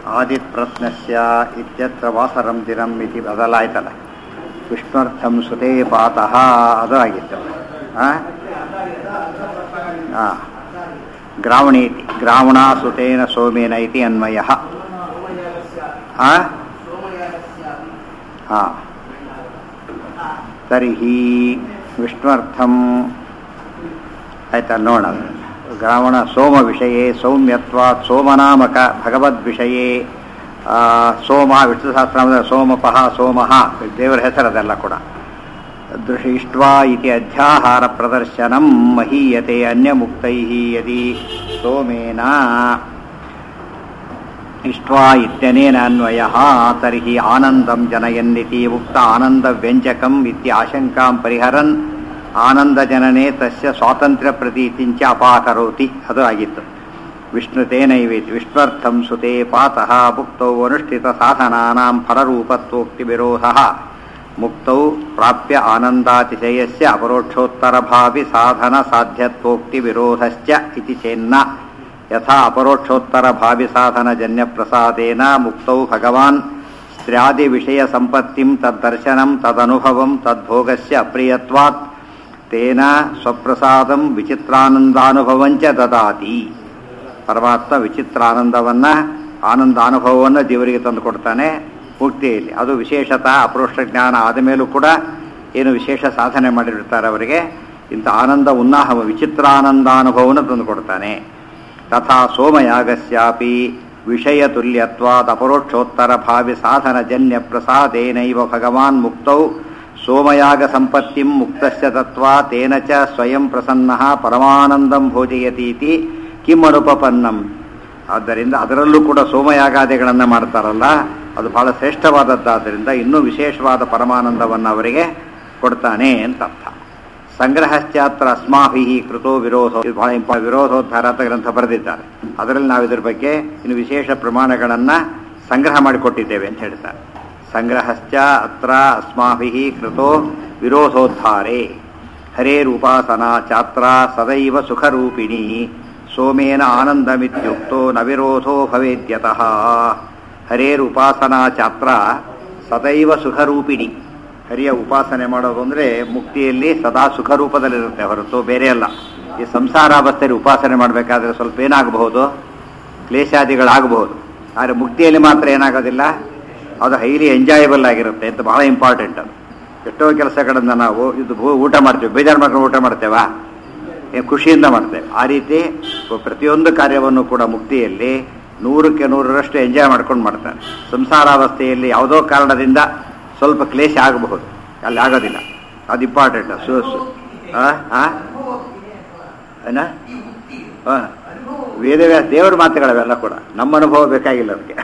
ಆದಿತ್ ಪ್ರಶ್ನಸ್ಯ ಇತ್ಯತ್ರ ವಾಸರಂ ದಿನಂ ಇತಿ ಬದಲಾಯ್ತಲ್ಲ ವಿಷ್ಣುರ್ಥಂ ಸುತೇ ಪಾತಃ ಅದು ಆಗಿತ್ತು ಹಾಂ ಹಾಂ ಗ್ರಾವಣೀತಿ ಗ್ರಾವಣಾ ಸುತೇನ ಸೋಮೇನ ಇತಿ ಅನ್ವಯ ಹಾಂ ಹಾಂ ತರ್ಹಿ ವಿಷ್ಣುರ್ಥಂ ಆಯ್ತಾ ನೋಡೋಣ ಗ್ರಾವಣ ಸೋಮ ವಿಷಯೇ ಸೌಮ್ಯತ್ವಾತ್ ಸೋಮನಾಮಕ ಭಗವದ್ವಿಷಯೇ ಆ, ಸೋಮ ವಿಷ್ಣು ಸಹಸ್ರನಾಮದ ಸೋಮಪಃ ಸೋಮಃ ದೇವರ ಹೆಸರದೆಲ್ಲ ಕೂಡ ದೃಷ್ಟಿಷ್ಟ್ವಾ ಇತಿ ಅಧ್ಯಾಹಾರ ಪ್ರದರ್ಶನಂ ಮಹೀಯತೆ ಅನ್ಯಮುಕ್ತೈ ಯದಿ ಸೋಮೇನ ಇಷ್ಟ್ವಾ ಇತ್ಯನೇನ ಅನ್ವಯ ತರ್ಹಿ ಆನಂದಂ ಜನಯನ್ನಿತಿ ಉಕ್ತ ಆನಂದವ್ಯಂಜಕಂ ಇತಿ ಆಶಂಕಾಂ ಪರಿಹರನ್ ಆನಂದಜನನೆ ತಸ್ಯ ಸ್ವಾತಂತ್ರ್ಯ ಪ್ರತೀತಿಂಚ ಅಪಾಕರೋತಿ ಅದು ಆಗಿತ್ತು ವಿಷ್ಣುತೇನೈವೇತಿ ವಿಷ್ಣರ್ಥಂ ಸುತೆ ಪಾತಃ ಮುಕ್ತೌ ಅನುಷ್ಠಿತ ಸಾಧನಾನಾಂ ಫಲರೂಪತ್ವೋಕ್ತಿ ವಿರೋಧ ಮುಕ್ತೌ ಪ್ರಾಪ್ಯ ಆನಂದಾತಿಶಯಸ್ಯ ಅಪರೋಕ್ಷೋತ್ತರಭಾವಿ ಸಾಧನ ಸಾಧ್ಯತ್ವೋಕ್ತಿ ವಿರೋಧಶ್ಚ ಇತಿ ಚೇನ್ನ ಯಥಾ ಅಪರೋಕ್ಷೋತ್ತರ ಭಾವಿ ಸಾಧನ ಜನ್ಯ ಪ್ರಸಾದೇನ ಮುಕ್ತೌ ಭಗವಾನ್ ಸ್ತ್ರ್ಯಾದಿ ವಿಷಯ ಸಂಪತ್ತಿಂ ತದ್ದರ್ಶನಂ ತದನುಭವಂ ತದ್ಭೋಗಸ್ಯ ಅಪ್ರಿಯತ್ವಾತ್ ತೇನ ಸ್ವಪ್ರಸಾದಂ ವಿಚಿತ್ರಾನಂದಾನುಭವಂಚ ದದಾತಿ ಪರಮಾತ್ಮ ವಿಚಿತ್ರಾನಂದವನ್ನ ಆನಂದ ಅನುಭವವನ್ನು ದೇವರಿಗೆ ತಂದು ಕೊಡ್ತಾನೆ ಮುಕ್ತಿಯಲ್ಲಿ ಅದು ವಿಶೇಷತಃ ಅಪರೋಕ್ಷ ಜ್ಞಾನ ಆದ ಮೇಲೂ ಕೂಡ ಏನು ವಿಶೇಷ ಸಾಧನೆ ಮಾಡಿರ್ತಾರೆ ಅವರಿಗೆ ಇಂಥ ಆನಂದ ಉನ್ನಾಹ ವಿಚಿತ್ರಾನಂದಾನುಭವವನ್ನು ತಂದು ಕೊಡ್ತಾನೆ ತಥಾ ಸೋಮಯಾಗಸ್ಯಾಪಿ ವಿಷಯತುಲ್ಯತ್ವಾದ ಅಪರೋಕ್ಷೋತ್ತರ ಭಾವಿ ಸಾಧನ ಜನ್ಯ ಪ್ರಸಾದೇನೈವ ಭಗವಾನ್ ಮುಕ್ತೌ ಸೋಮಯಾಗ ಸಂಪತ್ತಿಂ ಮುಕ್ತಸ್ಯ ತತ್ವ ತೇನ ಚ ಸ್ವಯಂ ಪ್ರಸನ್ನ ಪರಮಾನಂದಂ ಭೋಜಯತೀತಿ ಕಿಂ ಅನುಪಪನ್ನಂ ಆದ್ದರಿಂದ ಅದರಲ್ಲೂ ಕೂಡ ಸೋಮಯಾಗಾದಿಗಳನ್ನು ಮಾಡ್ತಾರಲ್ಲ ಅದು ಬಹಳ ಶ್ರೇಷ್ಠವಾದದ್ದಾದ್ದರಿಂದ ಇನ್ನೂ ವಿಶೇಷವಾದ ಪರಮಾನಂದವನ್ನು ಅವರಿಗೆ ಕೊಡ್ತಾನೆ ಅಂತ ಅರ್ಥ ಸಂಗ್ರಹಶ್ಚಾತ್ರ ಅಸ್ಮಾಭಿ ಕೃತೋ ವಿರೋಧ ಇದು ಬಹಳ ಇಂಪ ವಿರೋಧೋದ್ಧಾರ ಅಂತ ಗ್ರಂಥ ಬರೆದಿದ್ದಾರೆ ಅದರಲ್ಲಿ ನಾವು ಇದ್ರ ಬಗ್ಗೆ ಇನ್ನು ವಿಶೇಷ ಪ್ರಮಾಣಗಳನ್ನು ಸಂಗ್ರಹ ಮಾಡಿಕೊಟ್ಟಿದ್ದೇವೆ ಅಂತ ಹೇಳ್ತಾರೆ ಸಂಗ್ರಹಶ್ಚ ಅತ್ರ ಅಸ್ಮಾಭಿ ಕೃತೋ ವಿರೋಧೋದ್ಧಾರೆ ಹರೇರುಪಾಸನಾ ಚಾತ್ರ ಸದೈವ ಸುಖರೂಪಿಣಿ ಸೋಮೇನ ಆನಂದಮಿತ್ಯುಕ್ತೋ ನ ವಿರೋಧೋ ಭವೇದ್ಯತಃ ಹರೇರುಪಾಸನಾ ಚಾತ್ರ ಸದೈವ ಸುಖರೂಪಿಣಿ ಹರಿಯ ಉಪಾಸನೆ ಮಾಡೋದು ಅಂದರೆ ಮುಕ್ತಿಯಲ್ಲಿ ಸದಾ ಸುಖ ರೂಪದಲ್ಲಿರುತ್ತೆ ಹೊರತು ಬೇರೆ ಅಲ್ಲ ಈ ಸಂಸಾರಾವಸ್ಥೆಯಲ್ಲಿ ಉಪಾಸನೆ ಮಾಡಬೇಕಾದ್ರೆ ಸ್ವಲ್ಪ ಏನಾಗಬಹುದು ಕ್ಲೇಶಾದಿಗಳಾಗಬಹುದು ಆದರೆ ಮುಕ್ತಿಯಲ್ಲಿ ಮಾತ್ರ ಏನಾಗೋದಿಲ್ಲ ಅದು ಹೈಲಿ ಎಂಜಾಯಬಲ್ ಆಗಿರುತ್ತೆ ಅಂತ ಬಹಳ ಇಂಪಾರ್ಟೆಂಟ್ ಅದು ಎಷ್ಟೋ ಕೆಲಸಗಳನ್ನು ನಾವು ಇದು ಭೂ- ಊಟ ಮಾಡ್ತೀವಿ ಬೇಜಾರು ಮಾಡ್ಕೊಂಡು ಊಟ ಮಾಡ್ತೇವಾ ಏನ್ ಖುಷಿಯಿಂದ ಮಾಡ್ತೇವೆ ಆ ರೀತಿ ಪ್ರತಿಯೊಂದು ಕಾರ್ಯವನ್ನು ಕೂಡ ಮುಕ್ತಿಯಲ್ಲಿ ನೂರಕ್ಕೆ ನೂರರಷ್ಟು ಎಂಜಾಯ್ ಮಾಡ್ಕೊಂಡು ಮಾಡ್ತಾರೆ ಸಂಸಾರಾವಸ್ಥೆಯಲ್ಲಿ ಯಾವುದೋ ಕಾರಣದಿಂದ ಸ್ವಲ್ಪ ಕ್ಲೇಶ ಆಗಬಹುದು ಅಲ್ಲಿ ಆಗೋದಿಲ್ಲ ಅದು ಇಂಪಾರ್ಟೆಂಟ್ ಸು ಸು ಆ? ಆ? ಏನ ಆ. ವೇದವ್ಯಾಸ ದೇವರ ಮಾತುಗಳವೆಲ್ಲ ಕೂಡ ನಮ್ಮ ಅನುಭವ ಬೇಕಾಗಿಲ್ಲ ಅದಕ್ಕೆ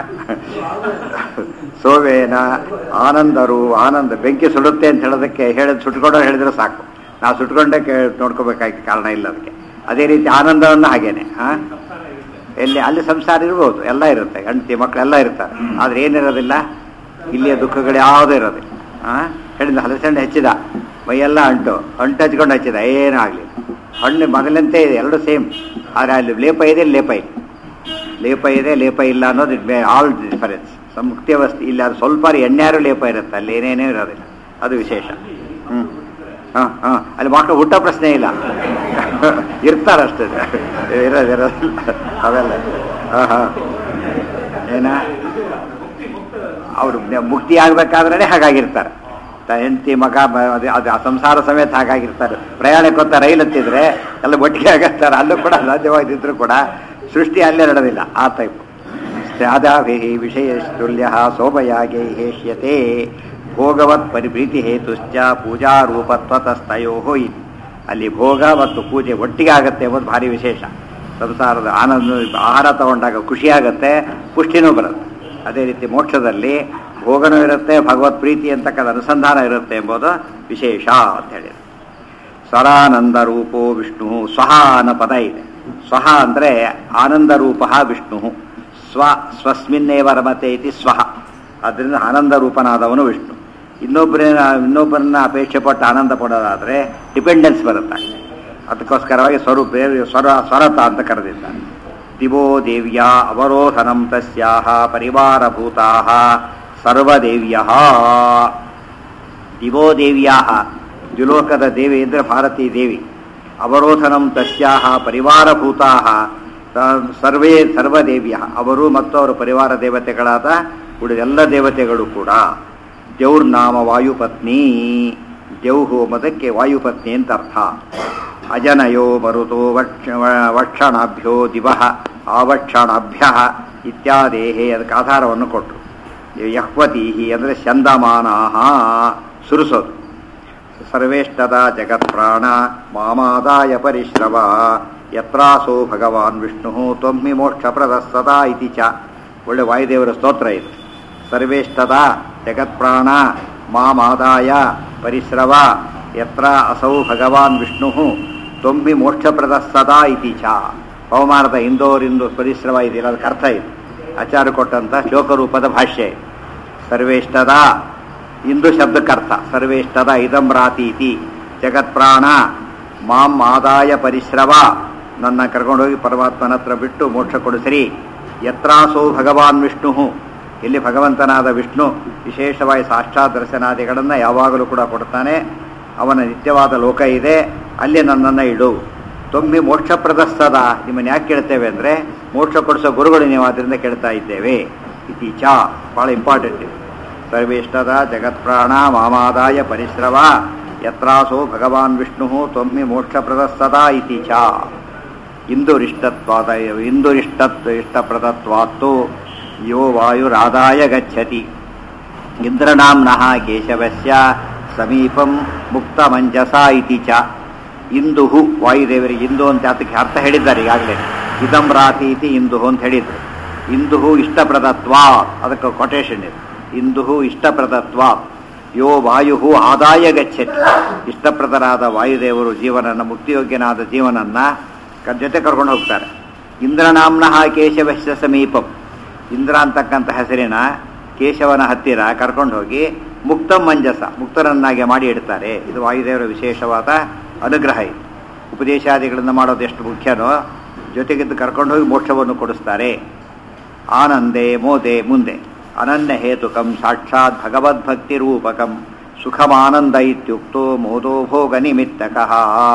ಸೋವೇನ ಆನಂದರು ಆನಂದ ಬೆಂಕಿ ಸುಡುತ್ತೆ ಅಂತ ಹೇಳೋದಕ್ಕೆ ಹೇಳಿದ್ ಸುಟ್ಕೊಂಡೋ ಹೇಳಿದ್ರೆ ಸಾಕು ನಾವು ಸುಟ್ಕೊಂಡೇ ಕೇ- ನೋಡ್ಕೋಬೇಕಾಗಿ ಕಾರಣ ಇಲ್ಲ ಅದಕ್ಕೆ ಅದೇ ರೀತಿ ಆನಂದವನ್ನು ಹಾಗೇನೆ ಆ? ಎಲ್ಲಿ ಅಲ್ಲಿ ಸಂಸಾರ ಇರ್ಬೋದು ಎಲ್ಲ ಇರುತ್ತೆ ಹೆಂಡತಿ ಮಕ್ಕಳೆಲ್ಲ ಇರ್ತಾರೆ ಆದ್ರೆ ಏನಿರೋದಿಲ್ಲ ಇಲ್ಲಿಯ ದುಃಖಗಳು ಯಾವುದೂ ಇರೋದಿಲ್ಲ ಆ ಹೇಳಿದ ಹಲಸಣ್ಣೆ ಹೆಚ್ಚಿದ ಮೈಯೆಲ್ಲ ಅಂಟು ಅಂಟು ಹಚ್ಕೊಂಡು ಹಚ್ಚಿದ ಏನೂ ಆಗಲಿ ಹಣ್ಣು ಮೊದಲಂತೆ ಇದೆ ಎರಡು ಸೇಮ್ ಆದರೆ ಅಲ್ಲಿ ಲೇಪ ಇದೆ ಲೇಪ ಇಲ್ಲ ಲೇಪ ಇದೆ ಲೇಪ ಇಲ್ಲ ಅನ್ನೋದು ಆಲ್ ಡಿಫರೆನ್ಸ್ ಮುಕ್ತಿ ಅವಸ್ಥೆ ಇಲ್ಲಿ ಅದು ಸ್ವಲ್ಪ ಎಣ್ಣೆಯಾರು ಲೇಪ ಇರುತ್ತೆ ಅಲ್ಲಿ ಏನೇನೂ ಇರೋದಿಲ್ಲ ಅದು ವಿಶೇಷ ಹ್ಞೂ ಹಾಂ ಹಾಂ ಅಲ್ಲಿ ಮಕ್ಕಳು ಹುಟ್ಟೋ ಪ್ರಶ್ನೆ ಇಲ್ಲ ಇರ್ತಾರಷ್ಟೇ ಇರೋದು ಇರೋದಿಲ್ಲ ಅವೆಲ್ಲ ಹಾಂ ಹಾಂ ಏನ ಅವರು ಮುಕ್ತಿ ಆಗ್ಬೇಕಾದ್ರೆ ಹಾಗಾಗಿರ್ತಾರೆ ತ- ಹೆಂಡತಿ ಮಗ ಮ- ಅದು ಅದು ಆ ಸಂಸಾರ ಸಮೇತ ಹಾಗಾಗಿರ್ತಾರೆ ಪ್ರಯಾಣಕ್ಕೆ ಹೊತ್ತ ರೈಲು ಹತ್ತಿದ್ರೆ ಎಲ್ಲ ಒಟ್ಟಿಗೆ ಆಗಿರ್ತಾರೆ ಅಲ್ಲೂ ಕೂಡ ಸಾಧ್ಯವಾಗಿದ್ದರೂ ಕೂಡ ಸೃಷ್ಟಿ ಅಲ್ಲೇ ನಡೆದಿಲ್ಲ ಆ ಟೈಪ್ ಸ್ಯಾದಾಭಿ ವಿಷಯ ತುಲ್ಯ ಸೋಮಯಾಗೆ ಹೇಷ್ಯತೆ ಭೋಗವತ್ ಪರಿಪ್ರೀತಿ ಹೇತುಶ್ಚ ಪೂಜಾ ರೂಪತ್ವತಸ್ತಯೋ ಇತಿ ಅಲ್ಲಿ ಭೋಗ ಮತ್ತು ಪೂಜೆ ಒಟ್ಟಿಗೆ ಆಗತ್ತೆ ಎಂಬುದು ಭಾರಿ ವಿಶೇಷ ಸಂಸಾರದ ಆನಂದ ಆಹಾರ ತಗೊಂಡಾಗ ಖುಷಿಯಾಗತ್ತೆ ಪುಷ್ಟಿನೂ ಬರುತ್ತೆ ಅದೇ ರೀತಿ ಮೋಕ್ಷದಲ್ಲಿ ಭೋಗನೂ ಇರುತ್ತೆ ಭಗವತ್ ಪ್ರೀತಿ ಅಂತಕ್ಕಂಥ ಅನುಸಂಧಾನ ಇರುತ್ತೆ ಎಂಬುದು ವಿಶೇಷ ಅಂತ ಹೇಳಿ ಸ್ವರಾನಂದ ರೂಪೋ ವಿಷ್ಣು ಸ್ವಹ ಅನ್ನೋ ಪದ ಇದೆ ಸ್ವಹ ಅಂದರೆ ಆನಂದ ರೂಪ ವಿಷ್ಣು ಸ್ವ ಸ್ವಸ್ಮಿನ್ನೇವ ರಮತೆ ಇತಿ ಸ್ವಹ ಅದರಿಂದ ಆನಂದ ರೂಪನಾದವನು ವಿಷ್ಣು ಇನ್ನೊಬ್ಬರನ್ನ ಇನ್ನೊಬ್ಬರನ್ನ ಅಪೇಕ್ಷೆ ಪಟ್ಟು ಆನಂದ ಪಡೋದಾದರೆ ಡಿಪೆಂಡೆನ್ಸ್ ಬರುತ್ತೆ ಅದಕ್ಕೋಸ್ಕರವಾಗಿ ಸ್ವರೂಪ ಸ್ವರ ಸ್ವರತ ಅಂತ ಕರೆದಿದ್ದಾರೆ ದಿವೋ ದೇವ್ಯಾ ಅವರೋಧನಂ ತಸ್ಯಾಹ ಪರಿವಾರಭೂತಾಹ ಸರ್ವದೇವ್ಯಃ ದಿವೋ ದೇವ್ಯಾಹ ದ್ವಿಲೋಕದ ದೇವಿ ಅಂದರೆ ಭಾರತೀ ದೇವಿ ಅವರೋಧನಂ ತಸ್ಯಾಹ ಪರಿವಾರಭೂತಾಹ ಸ- ಸರ್ವೇ ಸರ್ವದೇವ್ಯ ಅವರು ಮತ್ತು ಅವರ ಪರಿವಾರ ದೇವತೆಗಳಾದ ಉಳಿದ ಎಲ್ಲ ದೇವತೆಗಳು ಕೂಡ ದೇವ್ರನಾಮ ವಾಯುಪತ್ನಿ ದೇವ್ಹು ಮದಕ್ಕೆ ವಾಯುಪತ್ನಿ ಅಂತ ಅರ್ಥ ಅಜನಯೋ ಮರುತೋ ವಕ್ಷ ವ- ವಕ್ಷಣಾಭ್ಯೋ ದಿವಃ ಆವಕ್ಷಣಾಭ್ಯ ಇತ್ಯಾದೇಹೇ ಅದಕ್ಕೆ ಆಧಾರವನ್ನು ಕೊಟ್ಟರು ಯಹ್ವತಿ ಅಂದರೆ ಚಂದಮಾನಾಹ ಸುರಿಸೋದು ಸರ್ವೇಷ್ಟದ ಜಗತ್ಪ್ರಾಣ ಮಾಮಾದಾಯ ಪರಿಶ್ರವ ಯತ್ರಾಸೋ ಭಗವಾನ್ ವಿಷ್ಣು ತ್ವಮ್ಮಿ ಮೋಕ್ಷಪ್ರದ ಸದಾ ಇತಿ ಚ ಒಳ್ಳೆ ವಾಯುದೇವರ ಸ್ತೋತ್ರ ಇದು ಸರ್ವೇಷ್ಟದ ಜಗತ್ಪ್ರಾಣ ಮಾಮಾದಾಯ ಪರಿಶ್ರವ ಯತ್ರ ಅಸೌ ಭಗವಾನ್ ವಿಷ್ಣು ತ್ವಮ್ಮಿ ಮೋಕ್ಷಪ್ರದ ಸದಾ ಇತಿ ಚ ಪವಮಾನದ ಇಂದೋರಿಂದು ಪರಿಶ್ರವ ಇದೆಯಲ್ಲ ಅದಕ್ಕೆ ಅರ್ಥ ಇದೆ ಆಚಾರ್ಯ ಕೊಟ್ಟಂಥ ಶ್ಲೋಕರೂಪದ ಭಾಷ್ಯ ಇದು. ಸರ್ವೇಷ್ಟದ ಇಂದು ಶಬ್ದಕ್ಕರ್ಥ ಸರ್ವೇಷ್ಟದ ಇದಂ ರಾತೀತಿ ಜಗತ್ಪ್ರಾಣ ಮಾಂ ಆದಾಯ ಪರಿಶ್ರವ ನನ್ನ ಕರ್ಕೊಂಡೋಗಿ ಪರಮಾತ್ಮನ ಹತ್ರ ಬಿಟ್ಟು ಮೋಕ್ಷ ಕೊಡಿಸಿರಿ ಯತ್ರಾಸೋ ಭಗವಾನ್ ವಿಷ್ಣು ಇಲ್ಲಿ ಭಗವಂತನಾದ ವಿಷ್ಣು ವಿಶೇಷವಾಗಿ ಸಾಕ್ಷಾತ್ ದರ್ಶನಾದಿಗಳನ್ನು ಯಾವಾಗಲೂ ಕೂಡ ಕೊಡ್ತಾನೆ ಅವನ ನಿತ್ಯವಾದ ಲೋಕ ಇದೆ ಅಲ್ಲಿ ನನ್ನನ್ನು ಇಡು ತೊಮ್ಮಿ ಮೋಕ್ಷ ಪ್ರದಸ್ತದ ನಿಮ್ಮನ್ನು ಯಾಕೆ ಕೇಳ್ತೇವೆ ಅಂದರೆ ಮೋಕ್ಷ ಕೊಡಿಸೋ ಗುರುಗಳು ನೀವು ಅದರಿಂದ ಕೇಳ್ತಾ ಇದ್ದೇವೆ ಇತೀಚ ಭಾಳ ಇಂಪಾರ್ಟೆಂಟ್ ಇದು ಸರ್ವೇಷ್ಟದ ಜಗತ್ಪ್ರಾಣ ಮಾಮಾದಾಯ ಪರಿಶ್ರವ ಯತ್ರಾಸೋ ಭಗವಾನ್ ವಿಷ್ಣು ತ್ವಮ್ಮಿ ಮೋಕ್ಷ ಪ್ರದಸ್ತದ ಇತೀಚ ಇಂದುರಿಷ್ಟತ್ವಾದ ಇಂದುರಿಷ್ಟತ್ ಇಷ್ಟಪ್ರದತ್ವಾತ್ತು ಯೋ ವಾಯುರಾದಾಯ ಗಚ್ಚತಿ ಇಂದ್ರನಾಮ್ನಃ ಕೇಶವಸ್ಯ ಸಮೀಪಂ ಮುಕ್ತಮಂಜಸ ಇತಿ ಚ ಇಂದುಹು ವಾಯುದೇವರಿಗೆ ಇಂದು ಅಂತ ಅದಕ್ಕೆ ಅರ್ಥ ಹೇಳಿದ್ದಾರೆ ಈಗಾಗಲೇ ಇದಂ ರಾತಿ ಇತಿ ಇಂದುಹು ಅಂತ ಹೇಳಿದ್ರು ಇಂದುಹು ಇಷ್ಟಪ್ರದತ್ವಾ ಅದಕ್ಕೆ ಕೊಟೇಶನ್ ಇದೆ ಇಂದುಹು ಇಷ್ಟಪ್ರದತ್ವಾ ಯೋ ವಾಯು ಆದಾಯ ಗಚ್ಚತಿ ಇಷ್ಟಪ್ರದರಾದ ವಾಯುದೇವರು ಜೀವನನ್ನ ಮುಕ್ತಿಯೋಗ್ಯನಾದ ಜೀವನನ್ನ ಕ- ಜೊತೆ ಕರ್ಕೊಂಡು ಹೋಗ್ತಾರೆ ಇಂದ್ರನಾಮ್ನಃ ಕೇಶವಸ್ಯ ಸಮೀಪಂ ಇಂದ್ರ ಅಂತಕ್ಕಂಥ ಹೆಸರಿನ ಕೇಶವನ ಹತ್ತಿರ ಕರ್ಕೊಂಡು ಹೋಗಿ ಮುಕ್ತ ಮಂಜಸ ಮುಕ್ತರನ್ನಾಗಿ ಮಾಡಿ ಇಡ್ತಾರೆ ಇದು ವಾಯುದೇವರ ವಿಶೇಷವಾದ ಅನುಗ್ರಹ ಇದು ಉಪದೇಶಾದಿಗಳನ್ನು ಮಾಡೋದು ಎಷ್ಟು ಮುಖ್ಯನೋ ಜೊತೆಗಿದ್ದು ಕರ್ಕೊಂಡು ಹೋಗಿ ಮೋಕ್ಷವನ್ನು ಕೊಡಿಸ್ತಾರೆ ಆನಂದೇ ಮೋದೆ ಮುಂದೆ ಅನನ್ಯ ಹೇತುಕಂ ಸಾಕ್ಷಾತ್ ಭಗವದ್ಭಕ್ತಿ ರೂಪಕಂ ಸುಖಮಾನಂದ ಇತ್ಯುಕ್ತೋ ಮೋದೋ ಭೋಗ ನಿಮಿತ್ತಕಃ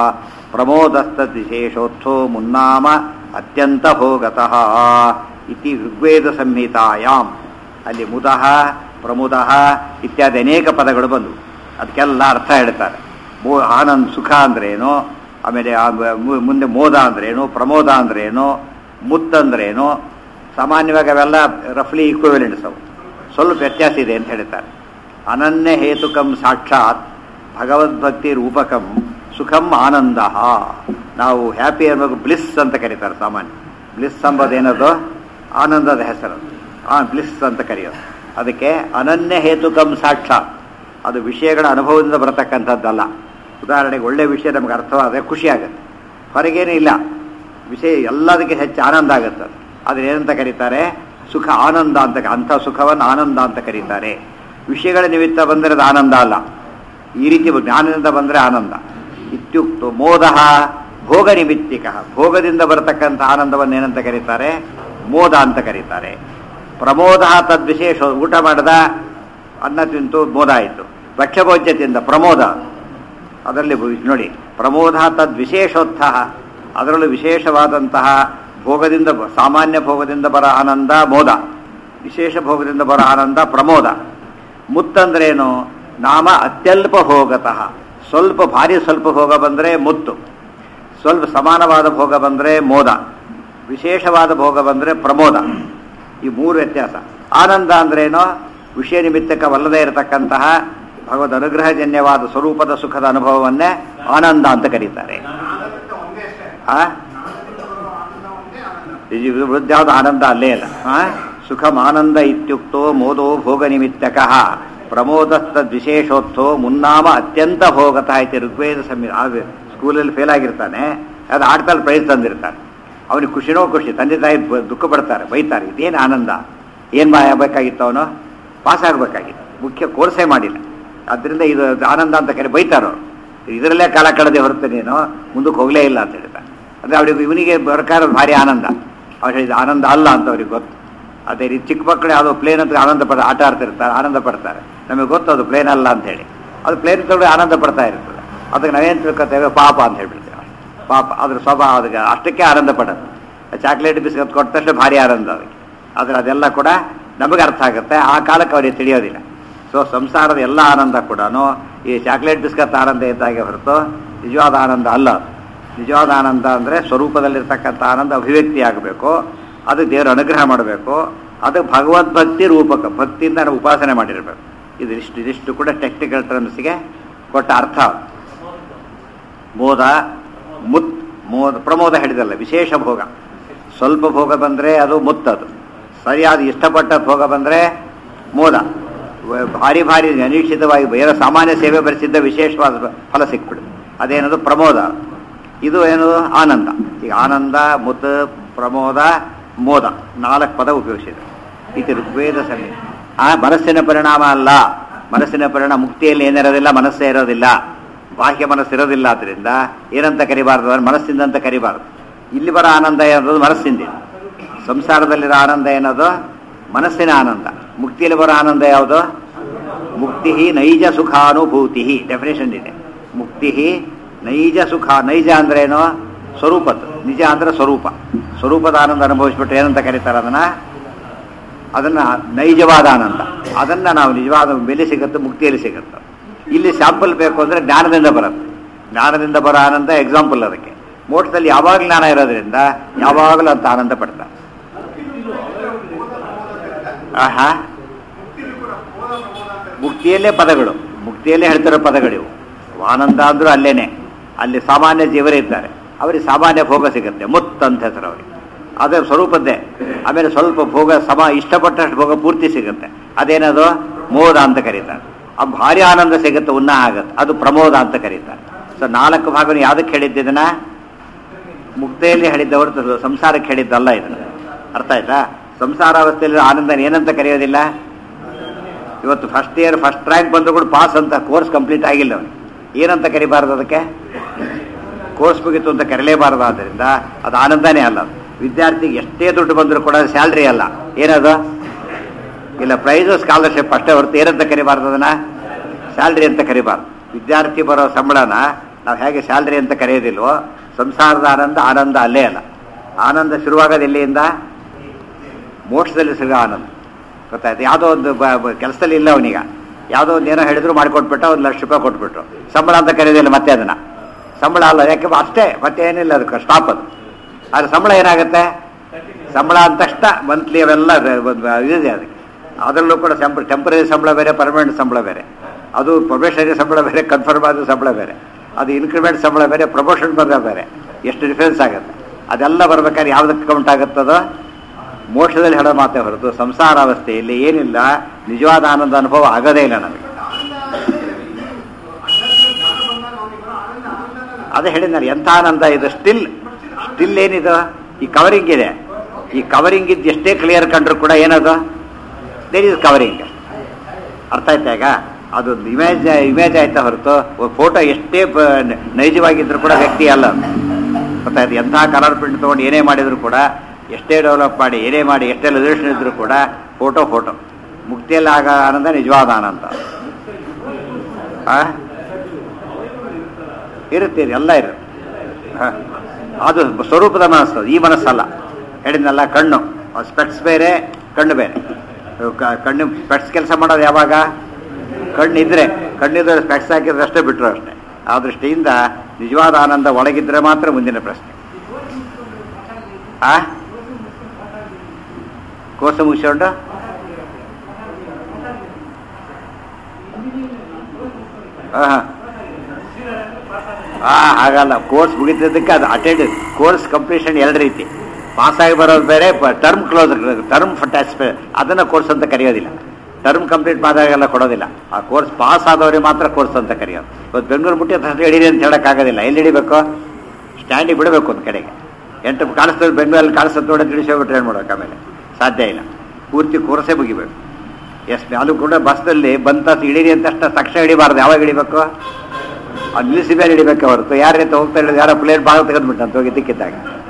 ಪ್ರಮೋದಸ್ತದ್ವಿಶೇಷೋತ್ಥೋ ಮುನ್ನಾಮ ಅತ್ಯಂತ ಭೋಗತಃ ಇತಿ ಋಗ್ವೇದ ಸಂಹಿತಾಯಾಮ್ ಅಲ್ಲಿ ಮುದಃ ಪ್ರಮುದಃ ಇತ್ಯಾದಿ ಅನೇಕ ಪದಗಳು ಬಂದವು ಅದಕ್ಕೆಲ್ಲ ಅರ್ಥ ಹೇಳ್ತಾರೆ ಮೋ ಆನಂದ್ ಸುಖ ಅಂದ್ರೇನು ಆಮೇಲೆ ಆ ಮು- ಮುಂದೆ ಮೋದ ಅಂದ್ರೇನು ಪ್ರಮೋದ ಅಂದ್ರೇನು ಮುತ್ತಂದ್ರೇನು ಸಾಮಾನ್ಯವಾಗಿ ಅವೆಲ್ಲ ರಫ್ಲಿ ಈಕ್ವಿವೆಲೆಂಟ್ಸ್ ಅವು ಸ್ವಲ್ಪ ವ್ಯತ್ಯಾಸ ಇದೆ ಅಂತ ಹೇಳ್ತಾರೆ ಅನನ್ಯ ಹೇತುಕಂ ಸಾಕ್ಷಾತ್ ಭಗವದ್ಭಕ್ತಿ ರೂಪಕಂ ಸುಖಂ ಆನಂದ ನಾವು ಹ್ಯಾಪಿ ಅನ್ನೋದು ಬ್ಲಿಸ್ ಅಂತ ಕರೀತಾರೆ ಸಾಮಾನ್ಯ ಬ್ಲಿಸ್ ಎಂಬುದೇನದು ಆನಂದದ ಹೆಸರು ಆ ಬ್ಲಿಸ್ ಅಂತ ಕರೆಯೋದು ಅದಕ್ಕೆ ಅನನ್ಯ ಹೇತುಕಂ ಸಾಕ್ಷಾತ್ ಅದು ವಿಷಯಗಳ ಅನುಭವದಿಂದ ಬರತಕ್ಕಂಥದ್ದಲ್ಲ ಉದಾಹರಣೆಗೆ ಒಳ್ಳೆ ವಿಷಯ ನಮಗೆ ಅರ್ಥವಾದರೆ ಖುಷಿ ಆಗುತ್ತೆ ಹೊರಗೇನೂ ಇಲ್ಲ ವಿಷಯ ಎಲ್ಲದಕ್ಕೆ ಹೆಚ್ಚು ಆನಂದ ಆಗುತ್ತೆ ಅದು. ಆದ್ರೆ ಏನಂತ ಕರೀತಾರೆ ಸುಖ ಆನಂದ ಅಂತ ಅಂಥ ಸುಖವನ್ನು ಆನಂದ ಅಂತ ಕರೀತಾರೆ ವಿಷಯಗಳ ನಿಮಿತ್ತ ಬಂದರೆ ಅದು ಆನಂದ ಅಲ್ಲ ಈ ರೀತಿ ಜ್ಞಾನದಿಂದ ಬಂದರೆ ಆನಂದ ಇತ್ಯುಕ್ತ ಮೋದ ಭೋಗ ನಿಮಿತ್ತಿಕ ಭೋಗದಿಂದ ಬರತಕ್ಕಂಥ ಆನಂದವನ್ನು ಏನಂತ ಕರೀತಾರೆ ಮೋದ ಅಂತ ಕರೀತಾರೆ ಪ್ರಮೋದ ತದ್ವಿಶೇಷ ಊಟ ಮಾಡಿದ ಅನ್ನ ತಿಂತು ಮೋದ ಆಯಿತು ಭಕ್ಷ್ಯಭೋಜ್ಯತೆಯಿಂದ ಪ್ರಮೋದ ಅದರಲ್ಲಿ ಭು- ನೋಡಿ ಪ್ರಮೋದ ತದ್ವಿಶೇಷೋತ್ಥ ಅದರಲ್ಲೂ ವಿಶೇಷವಾದಂತಹ ಭೋಗದಿಂದ ಬ- ಸಾಮಾನ್ಯ ಭೋಗದಿಂದ ಬರೋ ಆನಂದ ಮೋದ ವಿಶೇಷ ಭೋಗದಿಂದ ಬರೋ ಆನಂದ ಪ್ರಮೋದ ಮುತ್ತಂದ್ರೇನು ನಾಮ ಅತ್ಯಲ್ಪ ಭೋಗತಃ ಸ್ವಲ್ಪ ಭಾರಿ ಸ್ವಲ್ಪ ಭೋಗ ಬಂದರೆ ಮುತ್ತು ಸ್ವಲ್ಪ ಸಮಾನವಾದ ಭೋಗ ಬಂದರೆ ಮೋದ ವಿಶೇಷವಾದ ಭೋಗ ಬಂದರೆ ಪ್ರಮೋದ ಈ ಮೂರು ವ್ಯತ್ಯಾಸ ಆನಂದ ಅಂದ್ರೇನು ವಿಷಯ ನಿಮಿತ್ತಕವಲ್ಲದೆ ಇರತಕ್ಕಂತಹ ಭಗವದ್ ಅನುಗ್ರಹಜನ್ಯವಾದ ಸ್ವರೂಪದ ಸುಖದ ಅನುಭವವನ್ನೇ ಆನಂದ ಅಂತ ಕರೀತಾರೆ ಆ ಇದು ವೃದ್ಧಾದ ಆನಂದ ಅಲ್ಲೇ ಇಲ್ಲ ಆ? ಸುಖಂ ಆನಂದ ಇತ್ಯುಕ್ತೋ ಮೋದೋ ಭೋಗ ನಿಮಿತ್ತಕಃ ಪ್ರಮೋದಸ್ತದ್ವಿಶೇಷೋತ್ಥೋ ಮುನ್ನಾಮ ಅತ್ಯಂತ ಭೋಗತಃ ಇತಿ ಋಗ್ವೇದ ಸಂಹಿತ ಆ ಸ್ಕೂಲಲ್ಲಿ ಫೇಲ್ ಆಗಿರ್ತಾನೆ ಅದು ಆಡ್ತಲ್ಲಿ ಪ್ರೈಸ್ ತಂದಿರ್ತಾನೆ ಅವನಿಗೆ ಖುಷಿನೋ ಖುಷಿ ತಂದೆ ತಾಯಿ ಬ- ದುಃಖ ಪಡ್ತಾರೆ ಬೈತಾರೆ ಇದೇನು ಆನಂದ ಏನು ಬೇಕಾಗಿತ್ತು ಅವನು ಪಾಸ್ ಆಗಬೇಕಾಗಿತ್ತು ಮುಖ್ಯ ಕೋರ್ಸೇ ಮಾಡಿಲ್ಲ ಅದರಿಂದ ಇದು ಆನಂದ ಅಂತ ಕರೆ ಬೈತಾರೋ ಇದರಲ್ಲೇ ಕಾಲ ಕಳೆದೆ ಹೊರತು ನೀನು ಮುಂದಕ್ಕೆ ಹೋಗಲೇ ಇಲ್ಲ ಅಂತ ಹೇಳ್ತಾರೆ ಅಂದರೆ ಅವಳಿಗೆ ಇವನಿಗೆ ಬರ್ಕಾರ ಭಾರಿ ಆನಂದ ಅವ್ರು ಹೇಳಿದ ಆನಂದ ಅಲ್ಲ ಅಂತ ಅವ್ರಿಗೆ ಗೊತ್ತು ಅದೇ ರೀತಿ ಚಿಕ್ಕ ಮಕ್ಕಳು ಯಾವುದೋ ಪ್ಲೇನ್ ಅಂತ ಆನಂದ ಪಡ ಆಟ ಆಡ್ತಿರ್ತಾರೆ ಆನಂದ ಪಡ್ತಾರೆ ನಮಗೆ ಗೊತ್ತು ಅದು ಪ್ಲೇನ್ ಅಲ್ಲ ಅಂತ ಹೇಳಿ ಅದು ಪ್ಲೇನ್ ತೊಗೊಂಡು ಆನಂದ ಪಡ್ತಾ ಇರ್ತದೆ ಅದಕ್ಕೆ ನಾವೇನು ತಿಳ್ಕೊತೇವೆ ಪಾಪ ಅಂತ ಹೇಳ್ಬಿಡ್ತೇವೆ ಪಾಪ ಅದ್ರ ಸ್ವಭಾವ ಅದಕ್ಕೆ ಅಷ್ಟಕ್ಕೆ ಆನಂದ ಪಡೋದು ಚಾಕ್ಲೇಟ್ ಬಿಸ್ಕತ್ ಕೊಟ್ಟ ತಕ್ಷಣ ಭಾರಿ ಆನಂದ ಅದಕ್ಕೆ ಆದರೆ ಅದೆಲ್ಲ ಕೂಡ ನಮಗೆ ಅರ್ಥ ಆಗುತ್ತೆ ಆ ಕಾಲಕ್ಕೆ ಅವರಿಗೆ ತಿಳಿಯೋದಿಲ್ಲ ಸೊ ಸಂಸಾರದ ಎಲ್ಲ ಆನಂದ ಕೂಡ ಈ ಚಾಕ್ಲೇಟ್ ಬಿಸ್ಕತ್ ಆನಂದ ಇದ್ದಾಗೆ ಹೊರತು ನಿಜವಾದ ಆನಂದ ಅಲ್ಲ ಅದು. ನಿಜವಾದ ಆನಂದ ಅಂದರೆ ಸ್ವರೂಪದಲ್ಲಿರ್ತಕ್ಕಂಥ ಆನಂದ ಅಭಿವ್ಯಕ್ತಿ ಆಗಬೇಕು ಅದು ದೇವರ ಅನುಗ್ರಹ ಮಾಡಬೇಕು ಅದು ಭಗವದ್ಭಕ್ತಿ ರೂಪಕ ಭಕ್ತಿಯಿಂದ ನಾವು ಉಪಾಸನೆ ಮಾಡಿರಬೇಕು ಇದು ಇಷ್ಟು ಇದಿಷ್ಟು ಕೂಡ ಟೆಕ್ನಿಕಲ್ ಟರ್ಮ್ಸ್ಗೆ ಕೊಟ್ಟ ಅರ್ಥ ಮೋದ ಮುತ್ ಮೋದ ಪ್ರಮೋದ ಹೇಳಿದಲ್ಲ ವಿಶೇಷ ಭೋಗ ಸ್ವಲ್ಪ ಭೋಗ ಬಂದರೆ ಅದು ಮುತ್ತದು ಸರಿಯಾದ ಇಷ್ಟಪಟ್ಟ ಭೋಗ ಬಂದರೆ ಮೋದ ವ- ಭಾರಿ ಭಾರಿ ಅನಿಶ್ಚಿತವಾಗಿ ಬೇರೆ ಸಾಮಾನ್ಯ ಸೇವೆ ಬರೆಸಿದ್ದ ವಿಶೇಷವಾದ ಫಲ ಸಿಕ್ಬಿಡುತ್ತೆ ಅದೇನದು ಪ್ರಮೋದ ಇದು ಏನದು ಆನಂದ ಈಗ ಆನಂದ ಮುತ್ ಪ್ರಮೋದ ಮೋದ ನಾಲ್ಕು ಪದ ಉಪಯೋಗಿಸಿದೆ ಇದು ಋಗ್ವೇದ ಸಮಯ ಆ ಮನಸ್ಸಿನ ಪರಿಣಾಮ ಅಲ್ಲ ಮನಸ್ಸಿನ ಪರಿಣಾಮ ಮುಕ್ತಿಯಲ್ಲಿ ಏನಿರೋದಿಲ್ಲ ಮನಸ್ಸೇ ಇರೋದಿಲ್ಲ ಬಾಹ್ಯ ಮನಸ್ಸಿರೋದಿಲ್ಲ ಆದ್ದರಿಂದ ಏನಂತ ಕರಿಬಾರ್ದು ಅಂದ್ರೆ ಮನಸ್ಸಿಂದ ಅಂತ ಕರಿಬಾರ್ದು ಇಲ್ಲಿ ಬರೋ ಆನಂದ ಏನದು ಮನಸ್ಸಿಂದ ಸಂಸಾರದಲ್ಲಿರೋ ಆನಂದ ಏನದು ಮನಸ್ಸಿನ ಆನಂದ ಮುಕ್ತಿಯಲ್ಲಿ ಬರೋ ಆನಂದ ಯಾವುದು ಮುಕ್ತಿ ನೈಜ ಸುಖಾನುಭೂತಿ ಡೆಫಿನೇಷನ್ ಇದೆ ಮುಕ್ತಿ ನೈಜ ಸುಖ ನೈಜ ಅಂದ್ರೆ ಏನು ಸ್ವರೂಪದ್ದು ನಿಜ ಅಂದ್ರೆ ಸ್ವರೂಪ ಸ್ವರೂಪದ ಆನಂದ ಅನುಭವಿಸ್ಬಿಟ್ಟು ಏನಂತ ಕರೀತಾರೆ ಅದನ್ನ ಅದನ್ನ ನೈಜವಾದ ಆನಂದ ಅದನ್ನ ನಾವು ನಿಜವಾದ ಬೆಲೆ ಸಿಗುತ್ತೆ ಮುಕ್ತಿಯಲ್ಲಿ ಸಿಗುತ್ತೆ ಇಲ್ಲಿ ಸ್ಯಾಂಪಲ್ ಬೇಕು ಅಂದ್ರೆ ಜ್ಞಾನದಿಂದ ಬರುತ್ತೆ ಜ್ಞಾನದಿಂದ ಬರೋ ಆನಂದ ಎಕ್ಸಾಂಪಲ್ ಅದಕ್ಕೆ ಮೋಕ್ಷದಲ್ಲಿ ಯಾವಾಗ ಜ್ಞಾನ ಇರೋದ್ರಿಂದ ಯಾವಾಗಲೂ ಅಂತ ಆನಂದ ಪಡ್ತಾರೆ ಆಹಾ ಮುಕ್ತಿಯಲ್ಲೇ ಪದಗಳು ಮುಕ್ತಿಯಲ್ಲೇ ಹೇಳ್ತಿರೋ ಪದಗಳಿವು ಆನಂದ ಅಂದ್ರೂ ಅಲ್ಲೇನೆ ಅಲ್ಲಿ ಸಾಮಾನ್ಯ ಜೀವರೇ ಇದ್ದಾರೆ ಅವರಿಗೆ ಸಾಮಾನ್ಯ ಭೋಗ ಸಿಗುತ್ತೆ ಮುತ್ ಅಂತ ಹೆಸರು ಅವರಿಗೆ ಅದೇ ಸ್ವರೂಪದ್ದೇ ಆಮೇಲೆ ಸ್ವಲ್ಪ ಭೋಗ ಸಮ ಇಷ್ಟಪಟ್ಟಷ್ಟು ಭೋಗ ಪೂರ್ತಿ ಸಿಗುತ್ತೆ ಅದೇನದು ಮೋದ ಅಂತ ಕರೀತಾರೆ ಆ ಭಾರಿ ಆನಂದ ಸಿಗುತ್ತೆ ಉನ್ನಾಹ ಆಗುತ್ತೆ ಅದು ಪ್ರಮೋದ ಅಂತ ಕರೀತಾರೆ ಸೊ ನಾಲ್ಕು ಭಾಗವನ್ನು ಯಾವುದಕ್ಕೆ ಹೇಳಿದ್ದಿದನ್ನ ಮುಕ್ತೆಯಲ್ಲಿ ಹೇಳಿದ್ದ ಹೊರತು ಸಂಸಾರಕ್ಕೆ ಹೇಳಿದ್ದಲ್ಲ ಇದನ್ನು ಅರ್ಥ ಆಯ್ತಾ ಸಂಸಾರಾವಸ್ಥೆಯಲ್ಲಿ ಆನಂದ ಏನಂತ ಕರೆಯೋದಿಲ್ಲ ಇವತ್ತು ಫಸ್ಟ್ ಇಯರ್ ಫಸ್ಟ್ ರ್ಯಾಂಕ್ ಬಂದರೂ ಕೂಡ ಪಾಸ್ ಅಂತ ಕೋರ್ಸ್ ಕಂಪ್ಲೀಟ್ ಆಗಿಲ್ಲ ಅವನಿಗೆ ಏನಂತ ಕರಿಬಾರ್ದು ಅದಕ್ಕೆ ಕೋರ್ಸ್ ಮುಗಿತು ಅಂತ ಕರೆಯಲೇಬಾರದು ಆದ್ದರಿಂದ ಅದು ಆನಂದನೇ ಅಲ್ಲ ಅದು. ವಿದ್ಯಾರ್ಥಿಗೆ ಎಷ್ಟೇ ದುಡ್ಡು ಬಂದರೂ ಕೂಡ ಸ್ಯಾಲ್ರಿ ಅಲ್ಲ ಏನದು ಇಲ್ಲ ಪ್ರೈಸು ಸ್ಕಾಲರ್ಶಿಪ್ ಅಷ್ಟೇ ಹೊರತು ಏನಂತ ಕರಿಬಾರ್ದು ಅದನ್ನ ಸ್ಯಾಲ್ರಿ ಅಂತ ಕರಿಬಾರ್ದು ವಿದ್ಯಾರ್ಥಿ ಬರೋ ಸಂಬಳನ ನಾವು ಹೇಗೆ ಸ್ಯಾಲ್ರಿ ಅಂತ ಕರೆಯೋದಿಲ್ವೋ ಸಂಸಾರದ ಆನಂದ ಆನಂದ ಅಲ್ಲೇ ಅಲ್ಲ ಆನಂದ ಶುರುವಾಗೋದು ಎಲ್ಲಿಯಿಂದ ಮೋಕ್ಷದಲ್ಲಿ ಸಿಗೋ ಆನಂದ ಗೊತ್ತಾಯ್ತು ಯಾವುದೋ ಒಂದು ಕೆಲಸದಲ್ಲಿ ಇಲ್ಲ ಅವನೀಗ ಯಾವುದೋ ಒಂದು ಏನೋ ಹೇಳಿದ್ರು ಮಾಡಿಕೊಟ್ಬಿಟ್ಟು ಒಂದು ಲಕ್ಷ ರೂಪಾಯಿ ಕೊಟ್ಬಿಟ್ರು ಸಂಬಳ ಅಂತ ಕರೆಯೋದಿಲ್ಲ ಮತ್ತೆ ಅದನ್ನ ಸಂಬಳ ಅಲ್ಲ ಯಾಕೆ ಅಷ್ಟೇ ಮತ್ತೆ ಏನಿಲ್ಲ ಅದಕ್ಕೆ ಸ್ಟಾಪ್ ಅದು ಆದ್ರೆ ಸಂಬಳ ಏನಾಗುತ್ತೆ ಸಂಬಳ ಅಂತ ತಕ್ಷಣ ಮಂತ್ಲಿ ಅವೆಲ್ಲ ಒಂದು ಇದಿದೆ ಅದಕ್ಕೆ ಅದರಲ್ಲೂ ಕೂಡ ಸಂಬಳ ಟೆಂಪರರಿ ಸಂಬಳ ಬೇರೆ ಪರ್ಮನೆಂಟ್ ಸಂಬಳ ಬೇರೆ ಅದು ಪ್ರೊಬೇಷನರಿ ಸಂಬಳ ಬೇರೆ ಕನ್ಫರ್ಮ್ ಆದ ಸಂಬಳ ಬೇರೆ ಅದು ಇನ್ಕ್ರಿಮೆಂಟ್ ಸಂಬಳ ಬೇರೆ ಪ್ರಮೋಷನ್ ಬಂದ ಬೇರೆ ಎಷ್ಟು ಡಿಫ್ರೆನ್ಸ್ ಆಗುತ್ತೆ ಅದೆಲ್ಲ ಬರ್ಬೇಕಾದ್ರೆ ಯಾವ್ದಕ್ಕೆ ಕೌಂಟ್ ಆಗುತ್ತದೋ ಮೋಕ್ಷದಲ್ಲಿ ಹೇಳೋ ಮಾತೇ ಹೊರತು ಸಂಸಾರಾವಸ್ಥೆಯಲ್ಲಿ ಏನಿಲ್ಲ ನಿಜವಾದ ಆನಂದ ಅನುಭವ ಆಗೋದೇ ಇಲ್ಲ ನಮಗೆ ಅದೇ ಹೇಳಿದ್ನಲ್ಲ ಎಂಥ ಆನಂದ ಇದು ಸ್ಟಿಲ್ ಸ್ಟಿಲ್ ಏನಿದು ಈ ಕವರಿಂಗ್ ಇದೆ ಈ ಕವರಿಂಗ್ ಇದ್ದು ಎಷ್ಟೇ ಕ್ಲಿಯರ್ ಕಂಡ್ರು ಕೂಡ ಏನದು ದೇರ್ ಇಸ್ ಕವರಿಂಗ್ ಅರ್ಥ ಆಯ್ತಾ ಈಗ ಅದು ಇಮೇಜ್ ಇಮೇಜ್ ಆಯ್ತಾ ಹೊರತು ಫೋಟೋ ಎಷ್ಟೇ ಪ- ನೈಜವಾಗಿದ್ರು ಕೂಡ ವ್ಯಕ್ತಿ ಅಲ್ಲ ಅದು. ಗೊತ್ತಾಯ್ತು ಎಂಥ ಕಲರ್ ಪ್ರಿಂಟ್ ತೊಗೊಂಡು ಏನೇ ಮಾಡಿದ್ರು ಕೂಡ ಎಷ್ಟೇ ಡೆವಲಪ್ ಮಾಡಿ ಏನೇ ಮಾಡಿ ಎಷ್ಟೇ ರೆಸಲ್ಯೂಷನ್ ಇದ್ರು ಕೂಡ ಫೋಟೋ ಫೋಟೋ ಮುಕ್ತಿಯಲ್ಲಿ ಆಗ ಆನಂದ ನಿಜವಾದ ಆನಂದ ಆ? ಇರುತ್ತೆ ಇದು, ಎಲ್ಲ ಇರುತ್ತೆ ಹ. ಅದು ಸ್ವರೂಪದ ಮನಸ್ಸು ಅದು, ಈ ಮನಸ್ಸಲ್ಲ ಹೇಳಿದ್ನಲ್ಲ ಕಣ್ಣು ಸ್ಪೆಟ್ಸ್ ಬೇರೆ ಕಣ್ಣು ಬೇರೆ ಕ- ಕಣ್ಣು ಸ್ಪೆಟ್ಸ್ ಕೆಲಸ ಮಾಡೋದು ಯಾವಾಗ ಕಣ್ಣಿದ್ರೆ ಕಣ್ಣಿದ್ರೆ ಸ್ಪೆಟ್ಸ್ ಹಾಕಿದ್ರೆ ಅಷ್ಟೇ ಬಿಟ್ಟರು ಅಷ್ಟೇ ಆ ದೃಷ್ಟಿಯಿಂದ ನಿಜವಾದ ಆನಂದ ಒಳಗಿದ್ರೆ ಮಾತ್ರ ಮುಂದಿನ ಪ್ರಶ್ನೆ ಆ ಕೋರ್ಸ್ ಮುಗಿಸ್ಕೊಂಡು ಹಾಂ ಆ ಹಾಗಲ್ಲ ಕೋರ್ಸ್ ಮುಗಿತಿದ್ದಕ್ಕೆ ಅದು ಅಟೆಂಡ್ ಕೋರ್ಸ್ ಕಂಪ್ಲೀಷನ್ ಎರಡು ರೀತಿ ಪಾಸ್ ಆಗಿ ಬರೋದು ಬೇರೆ ಟರ್ಮ್ ಕ್ಲೋಸ್ ಟರ್ಮ್ ಟೆಸ್ಟ್ ಅದನ್ನ ಕೋರ್ಸ್ ಅಂತ ಕರೆಯೋದಿಲ್ಲ ಟರ್ಮ್ ಕಂಪ್ಲೀಟ್ ಮಾಡಿದಾಗೆಲ್ಲ ಕೊಡೋದಿಲ್ಲ ಆ ಕೋರ್ಸ್ ಪಾಸ್ ಆದವರಿಗೆ ಮಾತ್ರ ಕೋರ್ಸ್ ಅಂತ ಕರೆಯೋದು ಇವತ್ತು ಬೆಂಗಳೂರು ಮುಟ್ಟಿ ತಕ್ಷಣ ಹಿಡೀರಿ ಅಂತ ಹೇಳೋಕ್ಕಾಗೋದಿಲ್ಲ ಎಲ್ಲಿ ಹಿಡಿಬೇಕು ಸ್ಟ್ಯಾಂಡಿಗೆ ಬಿಡಬೇಕು ಒಂದು ಕಡೆಗೆ ಎಂಟು ಕಾಣಿಸ್ತದೆ ಬೆಂಗಳೂರಲ್ಲಿ ಕಾಣಿಸ್ತದೆ ನೋಡಿ ತಿಳಿಸೋಬಿಟ್ರೆ ಏನು ಮಾಡ್ಬೇಕು ಆಮೇಲೆ ಸಾಧ್ಯ ಇಲ್ಲ ಪೂರ್ತಿ ಕೋರ್ಸೇ ಮುಗಿಬೇಕು ಎಸ್ ಅದು ಕೂಡ ಬಸ್ನಲ್ಲಿ ಬಂತ ಹಿಡೀರಿ ಅಂತ ಅಷ್ಟ ತಕ್ಷಣ ಹಿಡಿಬಾರ್ದು ಯಾವಾಗ ಹಿಡಿಬೇಕು ಅದು ನಿಲ್ಲಿಸಿ ಮೇಲೆ ಹಿಡಿಬೇಕೆ ಹೊರತು ಯಾರ ರೀತಿ ಹೋಗ್ತಾ ಇರೋದು ಯಾರೋ ಪ್ಲೇಟ್ ಭಾಗ ತೆಗೆದ್ಬಿಟ್ಟಂತ ಹೋಗಿ ದಿಕ್ಕಿದ್ದಾಗ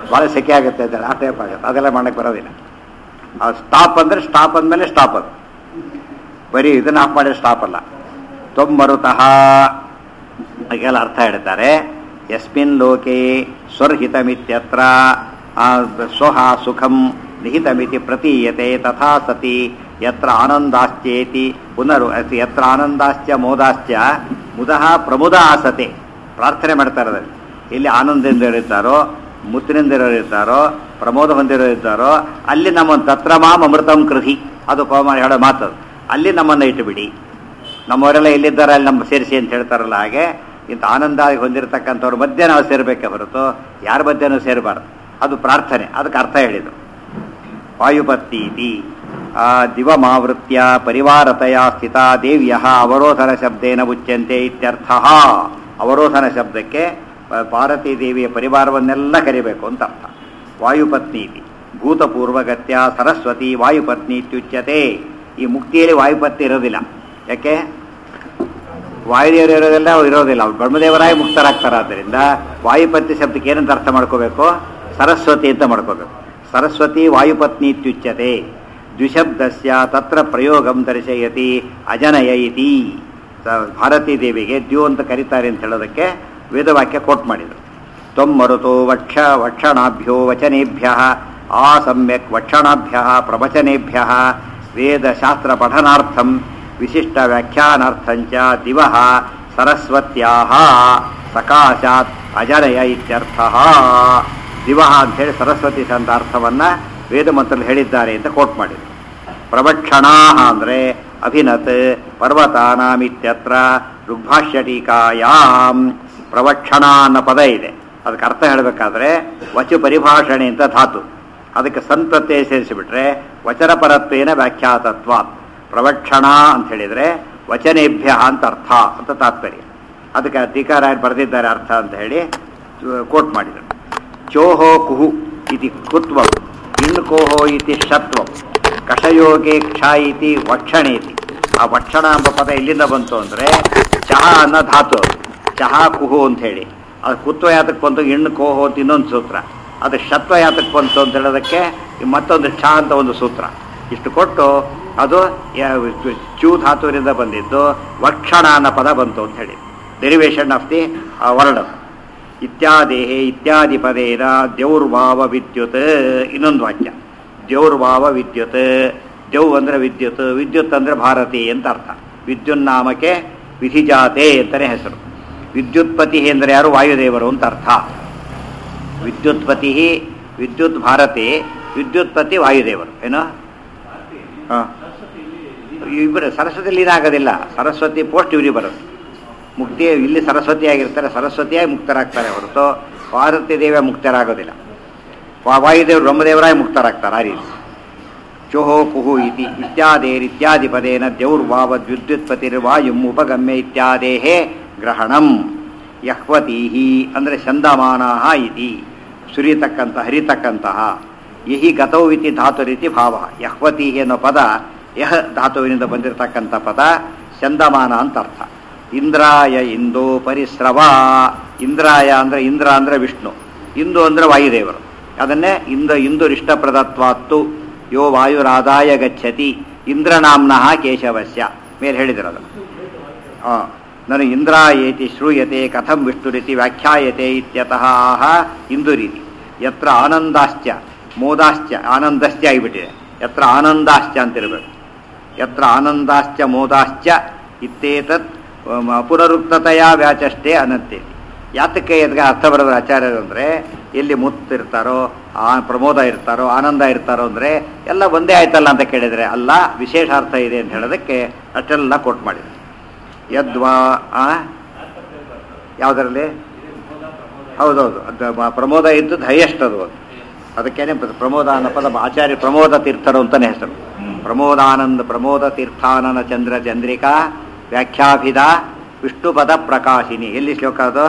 ಭಾಳ ಸೆಕೆ ಆಗುತ್ತೆ ಅಂತ ಆ ಟೈಪ್ ಆಗುತ್ತೆ ಅದೆಲ್ಲ ಮಾಡಕ್ಕೆ ಬರೋದಿಲ್ಲ ಆ ಸ್ಟಾಪ್ ಅಂದರೆ ಸ್ಟಾಪ್ ಅಂದಮೇಲೆ ಸ್ಟಾಪ್ ಅದು ಬರೀ ಇದನ್ನ ಆಫ್ ಮಾಡಿ ಸ್ಟಾಪ್ ಅಲ್ಲ ತೊಂಬರುತಃ ಅದಕ್ಕೆಲ್ಲ ಅರ್ಥ ಹೇಳ್ತಾರೆ ಯಸ್ಮಿನ್ ಲೋಕೆ ಸ್ವರ್ಹಿತಮಿತ್ಯತ್ರ ಆ, ಸ್ವಹ ಸುಖಂ ನಿಹಿತಮಿತಿ ಪ್ರತೀಯತೆ ತಥಾ ಸತಿ ಯತ್ರ ಆನಂದಾಶ್ಚೇತಿ ಪುನರು ಅತಿ ಯತ್ರ ಆನಂದಾಶ್ಚ ಮೋದಾಶ್ಚ ಮುದಃ ಪ್ರಮುದ ಆಸತೆ ಪ್ರಾರ್ಥನೆ ಮಾಡ್ತಾರೆ ಅದರಲ್ಲಿ ಎಲ್ಲಿ ಆನಂದದಿಂದ ಇರುತ್ತಾರೋ ಮುತ್ತಿನಿಂದ ಇರೋರಿರ್ತಾರೋ ಪ್ರಮೋದ ಹೊಂದಿರೋರಿರ್ತಾರೋ ಅಲ್ಲಿ ನಮ್ಮ ತತ್ರ ಮಾಂ ಅಮೃತಂ ಕೃಹಿ ಅದು ಪವಮಾನ ಹೇಳೋ ಮಾತದು ಅಲ್ಲಿ ನಮ್ಮನ್ನು ಇಟ್ಟುಬಿಡಿ ನಮ್ಮವರೆಲ್ಲ ಎಲ್ಲಿದ್ದಾರೆ ಅಲ್ಲಿ ನಮ್ಮ ಸೇರಿಸಿ ಅಂತ ಹೇಳ್ತಾರಲ್ಲ ಹಾಗೆ ಇಂಥ ಆನಂದ ಹೊಂದಿರತಕ್ಕಂಥವ್ರ ಮಧ್ಯೆ ನಾವು ಸೇರಬೇಕೆ ಹೊರತು ಯಾರ ಮಧ್ಯೆನೂ ಸೇರಬಾರ್ದು ಅದು ಪ್ರಾರ್ಥನೆ ಅದಕ್ಕೆ ಅರ್ಥ ಹೇಳಿದರು ವಾಯುಪತ್ತೀತಿ ಆ ದಿವಮಾವೃತ್ಯ ಪರಿವಾರತೆಯ ಸ್ಥಿತ ದೇವ್ಯ ಅವರೋಧನ ಶಬ್ದೇನ ಉಚ್ಯಂತೆ ಇತ್ಯರ್ಥ ಅವರೋಧನ ಶಬ್ದಕ್ಕೆ ಪ- ಪಾರ್ವತಿ ದೇವಿಯ ಪರಿವಾರವನ್ನೆಲ್ಲ ಕರಿಬೇಕು ಅಂತ ಅರ್ಥ ವಾಯುಪತ್ನೀತಿ ಭೂತಪೂರ್ವಗತ್ಯ ಸರಸ್ವತಿ ವಾಯುಪತ್ನಿ ಇತ್ಯುಚ್ಯತೆ ಈ ಮುಕ್ತಿಯಲ್ಲಿ ವಾಯುಪತ್ನಿ ಇರೋದಿಲ್ಲ ಯಾಕೆ ವಾಯುದೇವರು ಇರೋದಿಲ್ಲ ಅವ್ರು ಇರೋದಿಲ್ಲ ಅವ್ರು ಬ್ರಹ್ಮದೇವರಾಗಿ ಮುಕ್ತರಾಗ್ತಾರೆ ಆದ್ದರಿಂದ ವಾಯುಪತ್ನಿ ಶಬ್ದಕ್ಕೆ ಏನಂತ ಅರ್ಥ ಮಾಡ್ಕೋಬೇಕು ಸರಸ್ವತಿ ಅಂತ ಮಾಡ್ಕೋಬೇಕು ಸರಸ್ವತಿ ವಾಯುಪತ್ನಿ ಇತ್ಯುಚ್ಯತೆ ದ್ವಿಶಬ್ದಸ್ಯ ತತ್ರ ಪ್ರಯೋಗಂ ದರ್ಶಯತಿ ಅಜನಯ ಇತಿ ಸ- ಭಾರತೀ ದೇವಿಗೆ ದ್ಯು ಅಂತ ಕರೀತಾರೆ ಅಂತ ಹೇಳೋದಕ್ಕೆ ವೇದವಾಕ್ಯ ಕೋಟ್ ಮಾಡಿದರು ತ್ವಮ್ಮರುತೋ ವಕ್ಷ ವಕ್ಷಣಾಭ್ಯೋ ವಚನೇಭ್ಯ ಆ ಸಮ್ಯಕ್ ವಕ್ಷಣಾಭ್ಯ ಪ್ರವಚನೇಭ್ಯ ವೇದಶಾಸ್ತ್ರ ಪಠನಾರ್ಥಂ ವಿಶಿಷ್ಟ ವ್ಯಾಖ್ಯಾನಾರ್ಥಂಚ ದಿವ ಸರಸ್ವತ್ಯಾ ಸಕಾಶಾತ್ ಅಜನಯ ಇತ್ಯರ್ಥ ದಿವ ಅಂಥೇಳಿ ಸರಸ್ವತಿ ಅಂತ ಅರ್ಥವನ್ನ ವೇದ ಮಂತ್ರದಲ್ಲಿ ಹೇಳಿದ್ದಾರೆ ಅಂತ ಕೋಟ್ ಮಾಡಿದರು ಪ್ರವಕ್ಷಣಾ ಅಂದರೆ ಅಭಿನತ್ ಪರ್ವತಾನಾಮಿತ್ಯತ್ರ ಋಗ್ಭಾಷ್ಯ ಟೀಕಾಯಾಮ್ ಪ್ರವಕ್ಷಣ ಅನ್ನೋ ಪದ ಇದೆ ಅದಕ್ಕೆ ಅರ್ಥ ಹೇಳಬೇಕಾದ್ರೆ ವಚು ಪರಿಭಾಷಣೆ ಅಂತ ಧಾತು ಅದಕ್ಕೆ ಸಂತತೆ ಸೇರಿಸಿಬಿಟ್ರೆ ವಚನಪರತ್ವೇನ ವ್ಯಾಖ್ಯಾತತ್ವ ಪ್ರವಕ್ಷಣ ಅಂತ ಹೇಳಿದರೆ ವಚನೇಭ್ಯ ಅಂತ ಅರ್ಥ ಅಂತ ತಾತ್ಪರ್ಯ ಅದಕ್ಕೆ ಟೀಕಾರಾಯರು ಬರೆದಿದ್ದಾರೆ ಅರ್ಥ ಅಂತ ಹೇಳಿ ಕೋಟ್ ಮಾಡಿದರು ಚೋಹೋ ಕುಹು ಇತಿ ಕುತ್ವಂ ಇಣ್ಕೋಹೋ ಇತಿ ಶತ್ವಂ ಕಷಯೋಗೆ ಕ್ಷ ಇತಿ ವಕ್ಷಣೇತಿ ಆ ವಕ್ಷಣ ಎಂಬ ಪದ ಎಲ್ಲಿಂದ ಬಂತು ಅಂದರೆ ಚಹ ಅನ್ನೋ ಧಾತು ಅದು. ಚಹ ಕುಹು ಅಂತ ಹೇಳಿ ಅದು ಕುತ್ವ ಯಾತಕ್ಕೆ ಬಂತು ಇಣ್ಣು ಕೋಹೋ ಅಂತ ಇನ್ನೊಂದು ಸೂತ್ರ ಅದು ಶತ್ವ ಯಾತಕ್ಕೆ ಬಂತು ಅಂತ ಹೇಳೋದಕ್ಕೆ ಈ ಮತ್ತೊಂದು ಕ್ಷ ಅಂತ ಒಂದು ಸೂತ್ರ ಇಷ್ಟು ಕೊಟ್ಟು ಅದು ಯಾ- ಚೂ ಧಾತುವಿನಿಂದ ಬಂದಿದ್ದು ವಕ್ಷಣ ಅನ್ನೋ ಪದ ಬಂತು ಅಂತ ಹೇಳಿ ಡೆರಿವೇಶನ್ ಆಫ್ ದಿ ವರ್ಡ್ ಇತ್ಯಾದೇಹೇ ಇತ್ಯಾದಿ ಪದೇನ ದೇವ್ರ್ಭಾವ ವಿದ್ಯುತ್ ಇನ್ನೊಂದು ವಾಕ್ಯ ದೇವ್ರ್ಭಾವ ವಿದ್ಯುತ್ ದೇವ್ ಅಂದ್ರೆ ವಿದ್ಯುತ್ ವಿದ್ಯುತ್ ಅಂದ್ರೆ ಭಾರತಿ ಅಂತ ಅರ್ಥ ವಿದ್ಯುನ್ನಾಮಕ್ಕೆ ವಿಧಿಜಾತೆ ಅಂತಲೇ ಹೆಸರು ವಿದ್ಯುತ್ಪತಿ ಅಂದರೆ ಯಾರು ವಾಯುದೇವರು ಅಂತ ಅರ್ಥ ವಿದ್ಯುತ್ಪತಿ ವಿದ್ಯುತ್ ಭಾರತಿ ವಿದ್ಯುತ್ಪತಿ ವಾಯುದೇವರು ಏನು ಹಾಂ ಇಬ್ಬರು ಸರಸ್ವತಿಯಲ್ಲಿ ಏನಾಗೋದಿಲ್ಲ ಸರಸ್ವತಿ ಪೋಸ್ಟ್ ಇವ್ರಿಗೆ ಬರುತ್ತೆ ಮುಕ್ತಿ ಇಲ್ಲಿ ಸರಸ್ವತಿಯಾಗಿರ್ತಾರೆ ಸರಸ್ವತಿಯಾಗಿ ಮುಕ್ತರಾಗ್ತಾರೆ ಹೊರತು ಪಾರ್ವತಿ ದೇವಿಯ ಮುಕ್ತರಾಗೋದಿಲ್ಲ ವಾ- ವಾಯುದೇವರು ಬ್ರಹ್ಮದೇವರಾಗಿ ಮುಕ್ತರಾಗ್ತಾರೆ ಆ ರೀತಿ ಚೋಹೋ ಕುಹು ಇತಿ ಇತ್ಯಾದೇರಿತ್ಯಾದಿ ಪದೇನ ದೇವ್ರ್ಭಾವದ್ವಿದ್ಯುತ್ಪತಿರ್ವಾಯುಂ ಉಪಗಮ್ಯ ಇತ್ಯಾದೇಹೇ ಗ್ರಹಣಂ ಯಹ್ವತೀಹಿ ಅಂದರೆ ಚಂದಮಾನಾಹ ಇತಿ ಸುರಿಯತಕ್ಕಂಥ ಹರಿತಕ್ಕಂತಹ ಯಹಿ ಗತೌ ಇತಿ ಧಾತುರಿತಿ ಭಾವ ಯಹ್ವತೀಹಿ ಅನ್ನೋ ಪದ ಯಹ ಧಾತುವಿನಿಂದ ಬಂದಿರತಕ್ಕಂಥ ಪದ ಚಂದಮಾನ ಅಂತ ಅರ್ಥ ಇಂದ್ರಾಯ ಇಂದೋ ಪರಿಸ್ರವ ಇಂದ್ರಾಯ ಅಂದರೆ ಇಂದ್ರ ಅಂದರೆ ವಿಷ್ಣು ಇಂದು ಅಂದರೆ ವಾಯುದೇವರು ಅದನ್ನೇ ಇಂದ ಇಂದು ಇಷ್ಟಪ್ರದತ್ವಾತ್ತು ಯೋ ವಾಯುರಾದಾಯ ಗಚ್ಚತಿ ಇಂದ್ರನಾಮ್ನಃ ಕೇಶವಸ್ಯ ಮೇಲೆ ಹೇಳಿದಿರದು ಹಾಂ ನಾನು ಇಂದ್ರ ಏತಿ ಶ್ರೂಯತೆ ಕಥಂ ವಿಷ್ಣುರಿತಿ ವ್ಯಾಖ್ಯಾಯತೆ ಇತ್ಯತಃ ಆಹ ಇಂದುರೀತಿ ಯತ್ರ ಆನಂದಾಶ್ಚ ಮೋದಾಶ್ಚ ಆನಂದಶ್ಚ ಆಗಿಬಿಟ್ಟಿದೆ ಯತ್ರ ಆನಂದಾಶ್ಚ ಅಂತಿರಬೇಕು ಯತ್ರ ಆನಂದಾಶ್ಚ ಮೋದಾಶ್ಚ ಇತ್ತೇತತ್ ಅಮ್, ಪುನರುಕ್ತತೆಯ ವ್ಯಾಚಷ್ಟೇ ಅನಂತೆ ಯಾತಕ್ಕೆ ಇದಕ್ಕೆ ಅರ್ಥ ಬರೋದು ಆಚಾರ್ಯರು ಅಂದರೆ ಎಲ್ಲಿ ಮುತ್ತಿರ್ತಾರೋ ಆ ಪ್ರಮೋದ ಇರ್ತಾರೋ ಆನಂದ ಇರ್ತಾರೋ ಅಂದರೆ ಎಲ್ಲ ಒಂದೇ ಆಯ್ತಲ್ಲ ಅಂತ ಕೇಳಿದರೆ ಅಲ್ಲ ವಿಶೇಷ ಅರ್ಥ ಇದೆ ಅಂತ ಹೇಳೋದಕ್ಕೆ ಅಷ್ಟೆಲ್ಲ ಕೊಟ್ಟು ಮಾಡಿದ್ರು ಯದ್ವಾ ಆ ಯಾವುದರಲ್ಲಿ ಹೌದೌದು ಅದು ಮ- ಪ್ರಮೋದ ಇದ್ದದ್ದು ಹೈಯೆಸ್ಟ್ ಅದು ಒಂದು ಅದಕ್ಕೇನೆ ಪ್ರ- ಪ್ರಮೋದ ಅನ್ನೋ ಪದ ಆಚಾರ್ಯ ಪ್ರಮೋದ ತೀರ್ಥರು ಅಂತಾನೆ ಹೆಸರು ಪ್ರಮೋದಾನಂದ ಪ್ರಮೋದ ತೀರ್ಥಾನನ ಚಂದ್ರ ಚಂದ್ರಿಕಾ ವ್ಯಾಖ್ಯಾಭಿದ ವಿಷ್ಣುಪದ ಪ್ರಕಾಶಿನಿ ಎಲ್ಲಿ ಶ್ಲೋಕ ಅದು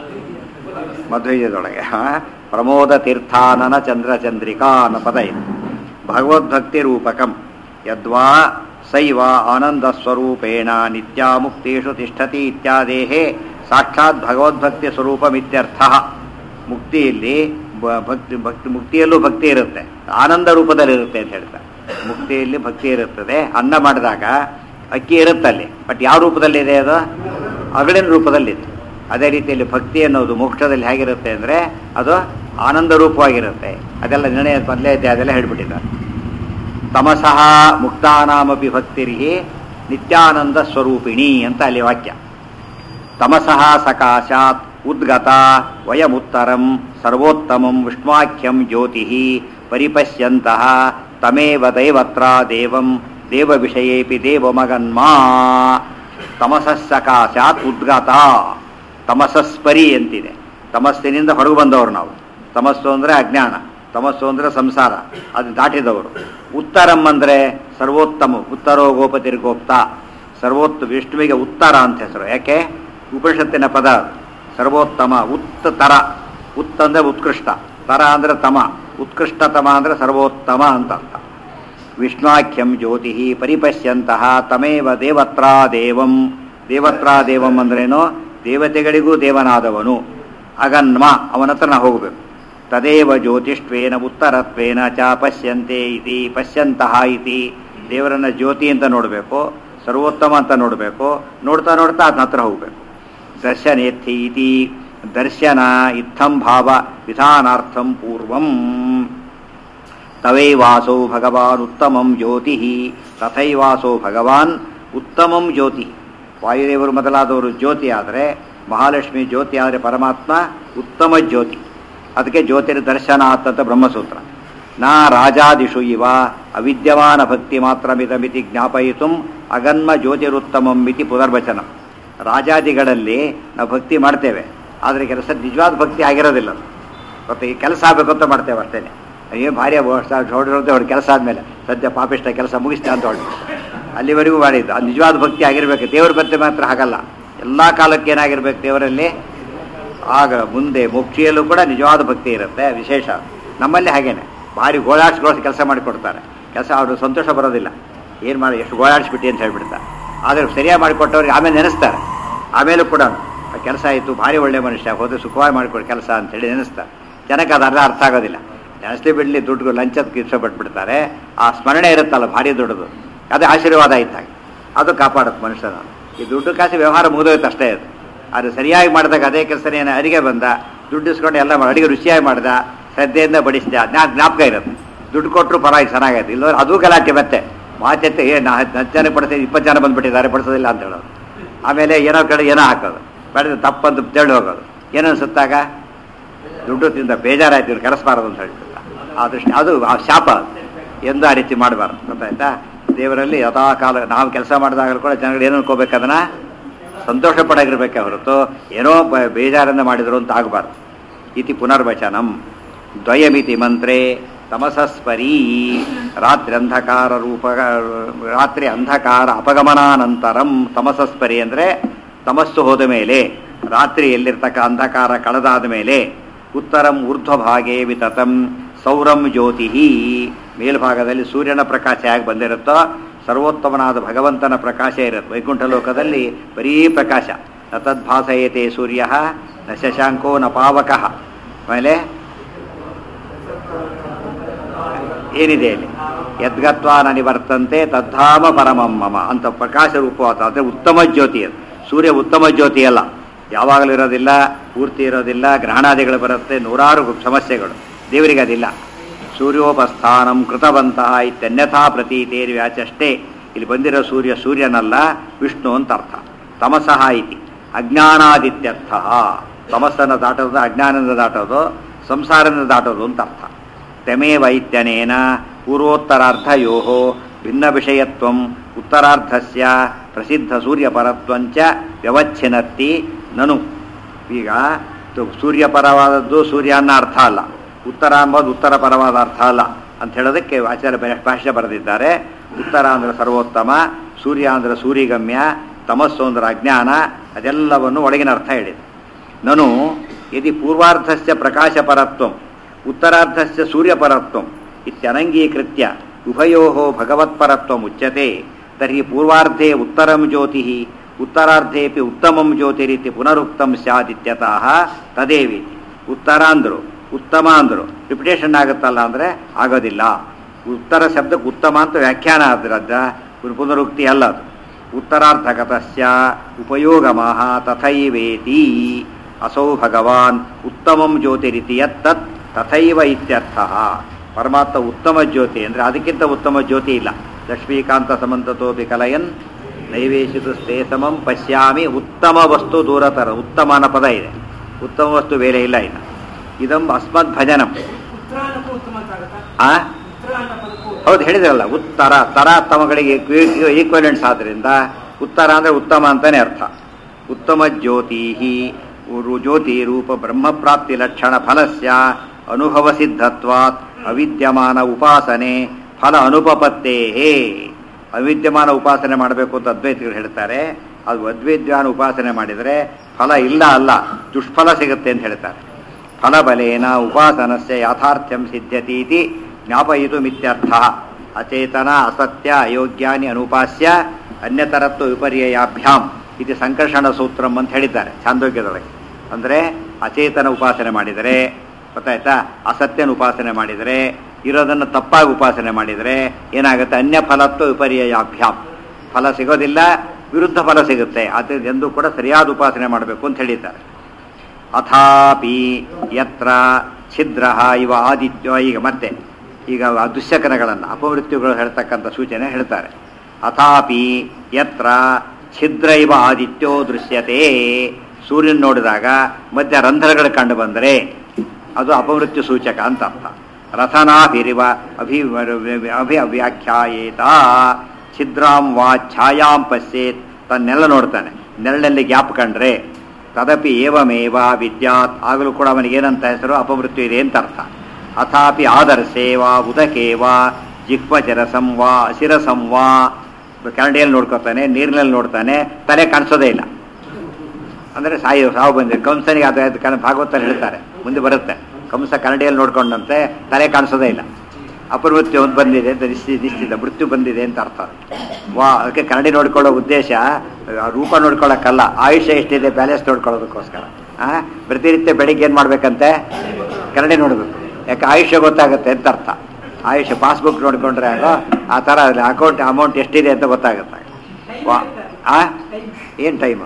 ಮಧ್ವೈದ್ಯದೊಳಗೆ ಹಾ? ಪ್ರಮೋದ ತೀರ್ಥಾನನ ಚಂದ್ರ ಚಂದ್ರಿಕಾ ಅನ್ನೋ ಪದ ಇದೆ ಭಗವದ್ಭಕ್ತಿ ರೂಪಕಂ ಯದ್ವಾ ಸೈವ ಆನಂದ ಸ್ವರೂಪೇಣ ನಿತ್ಯ ಮುಕ್ತೇಶು ತಿಷ್ಠತಿ ಇತ್ಯಾದೇಹೇ ಸಾಕ್ಷಾತ್ ಭಗವದ್ಭಕ್ತಿ ಸ್ವರೂಪಮಿತ್ಯರ್ಥ ಮುಕ್ತಿಯಲ್ಲಿ ಬ- ಭಕ್ತಿ ಭಕ್ತಿ ಮುಕ್ತಿಯಲ್ಲೂ ಭಕ್ತಿ ಇರುತ್ತೆ ಆನಂದ ರೂಪದಲ್ಲಿ ಇರುತ್ತೆ ಅಂತ ಹೇಳ್ತಾರೆ ಮುಕ್ತಿಯಲ್ಲಿ ಭಕ್ತಿ ಇರುತ್ತದೆ ಅನ್ನ ಮಾಡಿದಾಗ ಅಕ್ಕಿ ಇರುತ್ತೆ ಅಲ್ಲಿ ಬಟ್ ಯಾವ ರೂಪದಲ್ಲಿದೆ ಅದು ಅಗಳಿನ ರೂಪದಲ್ಲಿದೆ ಅದೇ ರೀತಿಯಲ್ಲಿ ಭಕ್ತಿ ಅನ್ನೋದು ಮೋಕ್ಷದಲ್ಲಿ ಹೇಗಿರುತ್ತೆ ಅಂದರೆ ಅದು ಆನಂದ ರೂಪವಾಗಿರುತ್ತೆ ಅದೆಲ್ಲ ನಿರ್ಣಯ ಮೊದಲೇ ಇದೆ ಅದೆಲ್ಲ ಹೇಳ್ಬಿಟ್ಟಿದ್ದಾರೆ ತಮಸಃ ಮುಕ್ತಾನಾಮಪಿ ಭಕ್ತಿರಿಗೆ ನಿತ್ಯಾನಂದ ಸ್ವರೂಪಿಣಿ ಅಂತ ಅಲ್ಲಿ ವಾಕ್ಯ ತಮಸಃ ಸಕಾಶಾತ್ ಉದ್ಗತ ವಯಮುತ್ತರಂ ಸರ್ವೋತ್ತಮಂ ವಿಷ್ಣುವಾಖ್ಯಂ ಜ್ಯೋತಿ ಪರಿಪಶ್ಯಂತಹ ತಮೇವ ದೈವತ್ರ ದೇವಂ ದೇವ ವಿಷಯೇಪಿ ದೇವಮಗನ್ಮಾ ತಮಸಃ ಸಕಾಶಾತ್ ಉದ್ಗತ ತಮಸಸ್ಪರಿ ಅಂತಿದೆ ತಮಸ್ಸಿನಿಂದ ಹೊರಗೆ ಬಂದವರು ನಾವು ತಮಸ್ಸು ಅಂದರೆ ಅಜ್ಞಾನ ತಮಸ್ಸು ಅಂದರೆ ಸಂಸಾರ ಅದು ದಾಟಿದವರು ಉತ್ತರಂ ಅಂದರೆ ಸರ್ವೋತ್ತಮ ಉತ್ತರೋ ಗೋಪತಿರ್ಗೋಪ್ತ ಸರ್ವೋತ್ತ ವಿಷ್ಣುವಿಗೆ ಉತ್ತರ ಅಂತ ಹೆಸರು ಯಾಕೆ ಉಪನಿಷತ್ತಿನ ಪದ ಅದು. ಸರ್ವೋತ್ತಮ ಉತ್ತ ತರ ಉತ್ತ ಅಂದರೆ ಉತ್ಕೃಷ್ಟ ತರ ಅಂದರೆ ತಮ ಉತ್ಕೃಷ್ಟತಮ ಅಂದರೆ ಸರ್ವೋತ್ತಮ ಅಂತ ಅರ್ಥ ವಿಷ್ಣಾಖ್ಯಂ ಜ್ಯೋತಿ ಪರಿಪಶ್ಯಂತಹ ತಮೇವ ದೇವತ್ರಾ ದೇವಂ ದೇವತ್ರಾ ದೇವಂ ಅಂದ್ರೇನು ದೇವತೆಗಳಿಗೂ ದೇವನಾದವನು ಅಗನ್ಮ ಅವನ ಹತ್ರ ನಾವು ಹೋಗಬೇಕು ತದೇವ ಜ್ಯೋತಿಷ್ವೇನ ಉತ್ತರತ್ವೇನ ಚ ಪಶ್ಯಂತೆ ಇತಿ ಪಶ್ಯಂತಹ ಇತಿ ದೇವರನ್ನ ಜ್ಯೋತಿ ಅಂತ ನೋಡಬೇಕು ಸರ್ವೋತ್ತಮ ಅಂತ ನೋಡಬೇಕು ನೋಡ್ತಾ ನೋಡ್ತಾ ಅದನ್ನ ಹತ್ರ ಹೋಗಬೇಕು ದರ್ಶನೇತ್ಥಿ ಇತಿ ದರ್ಶನ ಇತ್ತಂ ಭಾವ ವಿಧಾನಾರ್ಥಂ ಪೂರ್ವಂ ತವೈವಾಸೋ ಭಗವಾನ್ ಉತ್ತಮಂ ಜ್ಯೋತಿ ತಥೈವಾಸೋ ಭಗವಾನ್ ಉತ್ತಮಂ ಜ್ಯೋತಿ ವಾಯುದೇವರು ಮೊದಲಾದವರು ಜ್ಯೋತಿ ಆದರೆ ಮಹಾಲಕ್ಷ್ಮಿ ಜ್ಯೋತಿ ಆದರೆ ಪರಮಾತ್ಮ ಉತ್ತಮ ಜ್ಯೋತಿ ಅದಕ್ಕೆ ಜ್ಯೋತಿರ್ ದರ್ಶನಾತ್ ಅಂತ ಬ್ರಹ್ಮಸೂತ್ರ ನಾ ರಾಜಾದಿಷು ಇವ ಅವಿದ್ಯಮಾನ ಭಕ್ತಿ ಮಾತ್ರ ಮಿತಿ ಜ್ಞಾಪಯಿತು ಅಗನ್ಮ ಜ್ಯೋತಿರುತ್ತಮಂ ಮಿತಿ ಪುನರ್ವಚನ ರಾಜಾದಿಗಳಲ್ಲಿ ನಾವು ಭಕ್ತಿ ಮಾಡ್ತೇವೆ ಆದರೆ ಕೆಲಸ ನಿಜವಾದ ಭಕ್ತಿ ಆಗಿರೋದಿಲ್ಲ ಅದು. ಮತ್ತೆ ಈ ಕೆಲಸ ಆಗಬೇಕು ಅಂತ ಮಾಡ್ತೇವೆ ಅಷ್ಟೇನೆ ಏನು ಭಾರಿ ಹೊಡೆದಿರುತ್ತೆ ಹೊಡೆ ಕೆಲಸ ಆದಮೇಲೆ ಸದ್ಯ ಪಾಪಿಷ್ಟ ಕೆಲಸ ಮುಗಿಸ್ತಾ ಅಂತ ಹೊಡೆ ಅಲ್ಲಿವರೆಗೂ ಮಾಡಿದ್ದು ಅದು ನಿಜವಾದ ಭಕ್ತಿ ಆಗಿರ್ಬೇಕು ದೇವ್ರ ಭಕ್ತಿ ಮಾತ್ರ ಹಾಗಲ್ಲ ಎಲ್ಲ ಕಾಲಕ್ಕೆ ಏನಾಗಿರ್ಬೇಕು ದೇವರಲ್ಲಿ ಆಗ ಮುಂದೆ ಮುಕ್ತಿಯಲ್ಲೂ ಕೂಡ ನಿಜವಾದ ಭಕ್ತಿ ಇರುತ್ತೆ ವಿಶೇಷ ನಮ್ಮಲ್ಲಿ ಹಾಗೇನೆ ಭಾರಿ ಗೋಳಾಡ್ಸ್ಗೋಳಿಸಿ ಕೆಲಸ ಮಾಡಿಕೊಡ್ತಾರೆ ಕೆಲಸ ಅವರು ಸಂತೋಷ ಬರೋದಿಲ್ಲ ಏನು ಮಾಡಿ ಎಷ್ಟು ಗೋಳಾಡಿಸ್ಬಿಟ್ಟು ಅಂತ ಹೇಳ್ಬಿಡ್ತಾರೆ ಆದರೆ ಸರಿಯಾಗಿ ಮಾಡಿಕೊಟ್ಟವ್ರಿಗೆ ಆಮೇಲೆ ನೆನೆಸ್ತಾರೆ ಆಮೇಲೂ ಕೂಡ ಕೆಲಸ ಆಯಿತು ಭಾರಿ ಒಳ್ಳೆ ಮನುಷ್ಯ ಹೋದ್ರೆ ಸುಖವಾಗಿ ಮಾಡಿಕೊಡಿ ಕೆಲಸ ಅಂತೇಳಿ ನೆನೆಸ್ತಾರೆ ಜನಕ್ಕೆ ಅದು ಅರ್ಥ ಅರ್ಥ ಆಗೋದಿಲ್ಲ ನೆನೆಸ್ಲಿ ಬಿಡಲಿ ದುಡ್ಡು ಲಂಚಕ್ಕೆ ಇಷ್ಟಪಟ್ಬಿಡ್ತಾರೆ ಆ ಸ್ಮರಣೆ ಇರುತ್ತಲ್ಲ ಭಾರಿ ದೊಡ್ಡದು ಅದೇ ಆಶೀರ್ವಾದ ಇದ್ದಾಗ ಅದು ಕಾಪಾಡುತ್ತೆ ಮನುಷ್ಯನ ಈ ದುಡ್ಡು ಕಾಸು ವ್ಯವಹಾರ ಮುಗಿದೋಯ್ತು ಅಷ್ಟೇ ಅದು ಅದು ಸರಿಯಾಗಿ ಮಾಡಿದಾಗ ಅದೇ ಕೆಲಸನೇ ಅಡಿಗೆ ಬಂದ ದುಡ್ಡು ಇಸ್ಕೊಂಡು ಎಲ್ಲ ಮಾಡಿ ಅಡಿಗೆ ರುಚಿಯಾಗಿ ಮಾಡ್ದ ಶ್ರದ್ಧೆಯಿಂದ ಬಡಿಸಿದ ಜ್ಞಾ ಜ್ಞಾಪಕ ಇರುತ್ತೆ ದುಡ್ಡು ಕೊಟ್ಟರು ಪರವಾಗಿ ಚೆನ್ನಾಗೈತೆ ಇಲ್ಲದ್ರೆ ಅದು ಗಲಾಟೆ ಮತ್ತೆ ಮಾತೆತ್ತೆ ಏ ನಾ ಹತ್ತು ಜನಕ್ಕೆ ಬಡಿಸ್ತೀವಿ ಇಪ್ಪತ್ತು ಜನ ಬಂದ್ಬಿಟ್ಟಿದ್ದಾರೆ ಬಡಿಸೋದಿಲ್ಲ ಅಂತ ಹೇಳೋದು ಆಮೇಲೆ ಏನೋ ಕಡೆ ಏನೋ ಹಾಕೋದು ಬಡಿದ ತಪ್ಪಂತ ತೆಳ್ಳು ಹೋಗೋದು ಏನೋ ಅನ್ಸುತ್ತಾಗ ದುಡ್ಡು ತಿಂದ ಬೇಜಾರಾಯ್ತು ಇವ್ರು ಕೆಲಸಬಾರದು ಅಂತ ಹೇಳ್ಬಿಟ್ಟ ಆ ದೃಷ್ಟಿ ಅದು ಆ ಶಾಪ ಅದು. ಎಂದು ಆ ರೀತಿ ಮಾಡಬಾರ್ದು ಗೊತ್ತಾಯ್ತಾ ದೇವರಲ್ಲಿ ಯಥಾ ಕಾಲ ನಾವು ಕೆಲಸ ಮಾಡಿದಾಗಲೂ ಕೂಡ ಜನಗಳು ಏನು ಅನ್ಕೋಬೇಕು ಅದನ್ನ ಸಂತೋಷ ಪಡಾಗಿರ್ಬೇಕೆ ಹೊರತು ಏನೋ ಬ- ಬೇಜಾರಿಂದ ಮಾಡಿದ್ರು ಅಂತ ಆಗಬಾರ್ದು ಇತಿ ಪುನರ್ವಚನಂ ದ್ವಯಮಿತಿ ಮಂತ್ರೆ ತಮಸಸ್ಪರೀ ರಾತ್ರಿ ಅಂಧಕಾರ ರೂಪ ರಾತ್ರಿ ಅಂಧಕಾರ ಅಪಗಮನಾನಂತರಂ ತಮಸಸ್ಪರಿ ಅಂದರೆ ತಮಸ್ಸು ಹೋದ ಮೇಲೆ ರಾತ್ರಿ ಎಲ್ಲಿರ್ತಕ್ಕ ಅಂಧಕಾರ ಕಳೆದಾದ ಮೇಲೆ ಉತ್ತರಂ ಊರ್ಧ್ವಭಾಗೇ ವಿತತಂ ಸೌರಂ ಜ್ಯೋತಿ ಮೇಲ್ಭಾಗದಲ್ಲಿ ಸೂರ್ಯನ ಪ್ರಕಾಶ ಹೇಗೆ ಬಂದಿರುತ್ತೋ ಸರ್ವೋತ್ತಮನಾದ ಭಗವಂತನ ಪ್ರಕಾಶ ಇರುತ್ತೆ ವೈಕುಂಠ ಲೋಕದಲ್ಲಿ ಬರೀ ಪ್ರಕಾಶ ನ ತದ್ಭಾಸಯತೆ ಸೂರ್ಯ ನ ಶಶಾಂಕೋ ನ ಪಾವಕಃ ಆಮೇಲೆ ಏನಿದೆ ಇಲ್ಲಿ ಯದ್ಗತ್ವಾ ನ ನಿವರ್ತಂತೆ ತದ್ಧಾಮ ಪರಮಂ ಮಮ ಅಂತ ಪ್ರಕಾಶ ರೂಪವಾದ ಅಂದರೆ ಉತ್ತಮ ಜ್ಯೋತಿ ಅದು ಸೂರ್ಯ ಉತ್ತಮ ಜ್ಯೋತಿ ಅಲ್ಲ ಯಾವಾಗಲೂ ಇರೋದಿಲ್ಲ ಪೂರ್ತಿ ಇರೋದಿಲ್ಲ ಗ್ರಹಣಾದಿಗಳು ಬರುತ್ತೆ ನೂರಾರು ಸಮಸ್ಯೆಗಳು ದೇವರಿಗೆ ಅದಿಲ್ಲ ಸೂರ್ಯೋಪಸ್ಥಾನಂ ಕೃತವಂತಹ ಇತ್ಯನ್ಯಥಾ ಪ್ರತೀತೇರಿ ವ್ಯಾಚಷ್ಟೇ ಇಲ್ಲಿ ಬಂದಿರೋ ಸೂರ್ಯ ಸೂರ್ಯನಲ್ಲ ವಿಷ್ಣು ಅಂತ ಅರ್ಥ ತಮಸಃ ಇತಿ ಅಜ್ಞಾನಾದಿತ್ಯರ್ಥ ತಮಸ್ಸನ್ನು ದಾಟೋದು ಅಜ್ಞಾನದಿಂದ ದಾಟೋದು ಸಂಸಾರದಿಂದ ದಾಟೋದು ಅಂತ ಅರ್ಥ ತಮೇವ ಇತ್ಯನೇನ ಪೂರ್ವೋತ್ತರಾರ್ಧಯೋ ಭಿನ್ನ ವಿಷಯತ್ವಂ ಉತ್ತರಾರ್ಧಸ್ಯ ಪ್ರಸಿದ್ಧ ಸೂರ್ಯಪರತ್ವಂಚ ವ್ಯವಚ್ಛಿನ್ನತ್ತಿ ನನು ಈಗ ತು- ಸೂರ್ಯಪರವಾದದ್ದು ಸೂರ್ಯ ಅನ್ನೋ ಅರ್ಥ ಅಲ್ಲ ಉತ್ತರ ಅಂಬೋದು ಉತ್ತರ ಪರವಾದ ಅರ್ಥ ಅಲ್ಲ ಅಂತ ಹೇಳೋದಕ್ಕೆ ಆಚಾರ್ಯ ಬೆ- ಭಾಷ್ಯ ಬರೆದಿದ್ದಾರೆ ಉತ್ತರ ಅಂದ್ರೆ ಸರ್ವೋತ್ತಮ ಸೂರ್ಯ ಅಂದ್ರೆ ಸೂರ್ಯಗಮ್ಯ ತಮಸ್ಸು ಅಂದ್ರೆ ಅಜ್ಞಾನ ಅದೆಲ್ಲವನ್ನು ಒಳಗಿನ ಅರ್ಥ ಹೇಳಿದೆ ನನು ಯದಿ ಪೂರ್ವಾರ್ಧಸ್ಯ ಪ್ರಕಾಶಪರತ್ವಂ ಉತ್ತರಾರ್ಧಸ್ಯ ಸೂರ್ಯಪರತ್ವಂ ಇತ್ಯನಂಗೀಕೃತ್ಯ ಉಭಯೋ ಭಗವತ್ಪರತ್ವಂ ಉಚ್ಯತೆ ತರ್ಹಿ ಪೂರ್ವಾರ್ಧೆ ಉತ್ತರಂ ಜ್ಯೋತಿ ಉತ್ತರಾರ್ಧೇಪಿ ಉತ್ತಮಂ ಜ್ಯೋತಿರಿತಿ ಪುನರುಕ್ತಂ ಸ್ಯಾದಿತ್ಯತಃ ತದೇವಿ ಉತ್ತರ ಅಂದ್ರು ಉತ್ತಮ ಅಂದರು ರಿಪಿಟೇಷನ್ ಆಗುತ್ತಲ್ಲ ಅಂದರೆ ಆಗೋದಿಲ್ಲ ಉತ್ತರ ಶಬ್ದಕ್ಕೆ ಉತ್ತಮ ಅಂತ ವ್ಯಾಖ್ಯಾನ ಆದ್ರದ್ದ ಪುನರುಕ್ತಿ ಅಲ್ಲ ಅದು ಉತ್ತರಾರ್ಧಕತಸ್ಯ ಉಪಯೋಗಮಃ ತಥೈವೇತಿ ಅಸೌ ಭಗವಾನ್ ಉತ್ತಮಂ ಜ್ಯೋತಿರಿತಿ ಯತ್ತತ್ ತಥೈವ ಇತ್ಯರ್ಥ ಪರಮಾತ್ಮ ಉತ್ತಮ ಜ್ಯೋತಿ ಅಂದರೆ ಅದಕ್ಕಿಂತ ಉತ್ತಮ ಜ್ಯೋತಿ ಇಲ್ಲ ಲಕ್ಷ್ಮೀಕಾಂತ ಸಮಂತತೋಪಿ ಕಲಯನ್ ನೈವೇಶಿತು ಸ್ಥೇ ಸಮಂ ಪಶ್ಯಾಮಿ ಉತ್ತಮ ವಸ್ತು ದೂರತರ ಉತ್ತಮ ಅನ್ನೋ ಪದ ಇದೆ ಉತ್ತಮ ವಸ್ತು ಬೇರೆ ಇಲ್ಲ ಇನ್ನು ಇದಂ ಅಸ್ಮದ್ ಭಜನಂ ಉತ್ತರ ಅನ್ನಕ್ಕೂ ಉತ್ತಮ ಅಂತ ಆಗುತ್ತಾ ಆ ಉತ್ತರ ಅನ್ನೋ ಪದಕ್ಕೂ ಹೌದು ಹೇಳಿದ್ರಲ್ಲ ಉತ್ತರ ತರ ತಮಗಳಿಗೆ ಈಕ್ವಲೆಂಟ್ಸ್ ಆದ್ರಿಂದ ಉತ್ತರ ಅಂದ್ರೆ ಉತ್ತಮ ಅಂತಾನೆ ಅರ್ಥ ಉತ್ತಮ ಜ್ಯೋತಿ ಜ್ಯೋತಿ ರೂಪ ಬ್ರಹ್ಮಪ್ರಾಪ್ತಿ ಲಕ್ಷಣ ಫಲಸ್ಯ ಅನುಭವ ಸಿದ್ಧತ್ವಾತ್ ಅವಿದ್ಯಮಾನ ಉಪಾಸನೆ ಫಲ ಅನುಪಪತ್ತೇ ಅವಿದ್ಯಮಾನ ಉಪಾಸನೆ ಮಾಡಬೇಕು ಅಂತ ಅದ್ವೈತಿಗಳು ಹೇಳ್ತಾರೆ ಅದು ಅದ್ವೈದ್ಯಾನ ಉಪಾಸನೆ ಮಾಡಿದರೆ ಫಲ ಇಲ್ಲ ಅಲ್ಲ ದುಷ್ಫಲ ಸಿಗುತ್ತೆ ಅಂತ ಹೇಳ್ತಾರೆ ಫಲಬಲೇನ ಉಪಾಸನಸ್ಯ ಯಾಥಾರ್ಥ್ಯಂ ಸಿದ್ಧ್ಯತೀತಿ ಜ್ಞಾಪಯಿತು ಮಿತ್ಯರ್ಥ ಅಚೇತನ ಅಸತ್ಯ ಅಯೋಗ್ಯಾನಿ ಅನುಪಾಸ್ಯ ಅನ್ಯತರತ್ವ ವಿಪರ್ಯಯಾಭ್ಯಾಂ ಇದು ಸಂಕರ್ಷಣ ಸೂತ್ರಂ ಅಂತ ಹೇಳಿದ್ದಾರೆ ಛಾಂದೋಗ್ಯದೊಳಗೆ ಅಂದರೆ ಅಚೇತನ ಉಪಾಸನೆ ಮಾಡಿದರೆ ಗೊತ್ತಾಯ್ತಾ ಅಸತ್ಯನ ಉಪಾಸನೆ ಮಾಡಿದರೆ ಇರೋದನ್ನು ತಪ್ಪಾಗಿ ಉಪಾಸನೆ ಮಾಡಿದರೆ ಏನಾಗುತ್ತೆ ಅನ್ಯ ಫಲತ್ವ ವಿಪರ್ಯಯಾಭ್ಯಾಂ ಫಲ ಸಿಗೋದಿಲ್ಲ ವಿರುದ್ಧ ಫಲ ಸಿಗುತ್ತೆ ಆದ್ದರಿಂದ ಎಂದೂ ಕೂಡ ಸರಿಯಾದ ಉಪಾಸನೆ ಮಾಡಬೇಕು ಅಂತ ಹೇಳಿದ್ದಾರೆ ಅಥಾಪಿ ಯತ್ರ ಛಿದ್ರ ಇವ ಆದಿತ್ಯ ಈಗ ಮತ್ತೆ ಈಗ ಆ ದುಶ್ಯಕನಗಳನ್ನು ಅಪಮೃತ್ಯುಗಳು ಹೇಳ್ತಕ್ಕಂಥ ಸೂಚನೆ ಹೇಳ್ತಾರೆ ಅಥಾಪಿ ಯತ್ರ ಛಿದ್ರ ಇವ ಆದಿತ್ಯೋ ದೃಶ್ಯತೆ ಸೂರ್ಯನ ನೋಡಿದಾಗ ಮಧ್ಯ ರಂಧ್ರಗಳು ಕಂಡು ಬಂದರೆ ಅದು ಅಪಮೃತ್ಯು ಸೂಚಕ ಅಂತ ಅರ್ಥ ರಥನಾಭಿರಿವ ಅಭಿ ಅಭಿ ಅವ್ಯಾಖ್ಯಾಯೇತ ಛಿದ್ರಾಂ ವಾ ಛಾಯಾಂ ಪಶ್ಯೇತ್ ತನ್ನೆಲ್ಲ ನೋಡ್ತಾನೆ ನೆರಳಲ್ಲಿ ಗ್ಯಾಪ್ ಕಂಡ್ರೆ ತದಪಿ ಏವಮೇವ ವಿದ್ಯಾತ್ ಆಗಲೂ ಕೂಡ ಅವನಿಗೆ ಏನಂತ ಹೆಸರು ಅಪಮೃತ್ಯು ಇದೆ ಅಂತ ಅರ್ಥ ಅಥಾಪಿ ಆದರ್ಶೇ ವಾ ಉದಕೇ ವಾ ಜಿಹ್ವಚರಸಂ ವಾ ಅಶಿರಸಂ ವಾ ಕನ್ನಡಿಯಲ್ಲಿ ನೋಡ್ಕೊತಾನೆ ನೀರಿನಲ್ಲಿ ನೋಡ್ತಾನೆ ತಲೆ ಕಾಣಿಸೋದೇ ಇಲ್ಲ ಅಂದರೆ ಸಾಯಿ ಸಾವು ಬಂದಿದೆ ಕಂಸನಿಗೆ ಅದು ಅದು ಕನ್ನ ಭಾಗವತಲ್ಲಿ ಹೇಳ್ತಾರೆ ಮುಂದೆ ಬರುತ್ತೆ ಕಂಸ ಕನ್ನಡಿಯಲ್ಲಿ ನೋಡ್ಕೊಂಡಂತೆ ತಲೆ ಕಾಣಿಸೋದೇ ಇಲ್ಲ ಅಪಮೃತ್ಯು ಒಂದು ಬಂದಿದೆ ಅಂತ ನಿಶ್ಚಿ ನಿಶ್ಚಿತ ಮೃತ್ಯು ಬಂದಿದೆ ಅಂತ ಅರ್ಥ ವಾ ಅದಕ್ಕೆ ಕನ್ನಡಿ ನೋಡ್ಕೊಳ್ಳೋ ಉದ್ದೇಶ ಆ ರೂಪ ನೋಡ್ಕೊಳ್ಳೋಕ್ಕಲ್ಲ ಆಯುಷ್ಯ ಎಷ್ಟಿದೆ ಬ್ಯಾಲೆನ್ಸ್ ನೋಡ್ಕೊಳ್ಳೋದಕ್ಕೋಸ್ಕರ ಆ ಪ್ರತಿನಿತ್ಯ ಬೆಳಿಗ್ಗೆ ಏನು ಮಾಡ್ಬೇಕಂತೆ ಕನ್ನಡಿ ನೋಡಬೇಕು ಯಾಕೆ ಆಯುಷ್ಯ ಗೊತ್ತಾಗುತ್ತೆ ಅಂತ ಅರ್ಥ ಆಯುಷ್ಯ ಪಾಸ್ಬುಕ್ ನೋಡ್ಕೊಂಡ್ರೆ ಆಗೋ ಆ ಥರ ಅಕೌಂಟ್ ಅಮೌಂಟ್ ಎಷ್ಟಿದೆ ಅಂತ ಗೊತ್ತಾಗುತ್ತೆ ವಾ ಆ ಏನು ಟೈಮು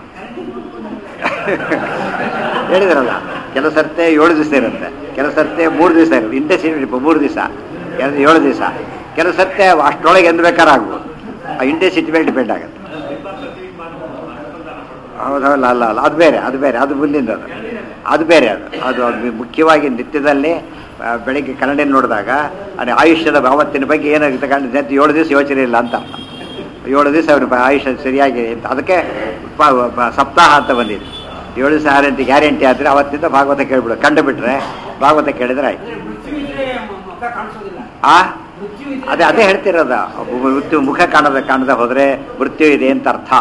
ಹೇಳಿದ್ರಲ್ಲ ಕೆಲವು ಸರ್ತೆ ಏಳು ದಿವಸ ಇರುತ್ತೆ ಕೆಲವು ಸರ್ತೆ ಮೂರು ದಿವಸ ಇರುತ್ತೆ ಇಂಟೆನ್ಸಿಟಿ ಮೂರು ದಿವಸ ಕೆಲವು ಏಳು ದಿವಸ ಕೆಲವು ಸರ್ತೆ ಅಷ್ಟರೊಳಗೆ ಎಂದು ಬೇಕಾದ್ರೆ ಆಗ್ಬೋದು ಆ ಇಂಟೆನ್ಸಿಟಿ ಮೇಲೆ ಡಿಪೆಂಡ್ ಆಗುತ್ತೆ ಹೌದಲ್ಲ ಅಲ್ಲ ಅಲ್ಲ ಅದು ಬೇರೆ ಅದು ಬೇರೆ ಅದು ಮುಂದಿಂದ ಅದು ಅದು ಬೇರೆ ಅದು ಅದು ಅದು ಮುಖ್ಯವಾಗಿ ನಿತ್ಯದಲ್ಲಿ ಆ, ಬೆಳಿಗ್ಗೆ ಕನ್ನಡಿಯಲ್ಲಿ ನೋಡಿದಾಗ ಅದು ಆಯುಷ್ಯದ ಭಾವತ್ತಿನ ಬಗ್ಗೆ ಏನಾಗುತ್ತೆ ಕಂಡು ಏಳು ದಿವಸ ಯೋಚನೆ ಇಲ್ಲ ಅಂತ ಅರ್ಥ ಏಳು ದಿವಸ ಅವನು ಆಯುಷ್ಯ ಸರಿಯಾಗಿದೆ ಅಂತ ಅದಕ್ಕೆ ಪ- ಪ- ಸಪ್ತಾಹ ಅಂತ ಬಂದಿದೆ ಏಳು ದಿವಸ ಗ್ಯಾರಂಟಿ ಗ್ಯಾರಂಟಿ ಆದರೆ ಅವತ್ತಿಂದ ಭಾಗವತ ಕೇಳ್ಬಿಡು ಕಂಡು ಬಿಟ್ರೆ ಭಾಗವತ ಕೇಳಿದ್ರೆ ಆಯ್ತು ಅಂದ್ರೆ ಮೃತ್ಯು ಇದ್ರೆ ಮ- ಮುಖ ಕಾಣಿಸೋದಿಲ್ಲ ಆ ಮೃತ್ಯು ಇದ್ರೆ ಅದೇ ಅದೇ ಹೇಳ್ತಿರೋದ ಮೃತ್ಯು ಮುಖ ಕಾಣದ ಕಾಣದ ಹೋದ್ರೆ ಮೃತ್ಯು ಇದೆ ಅಂತ ಅರ್ಥ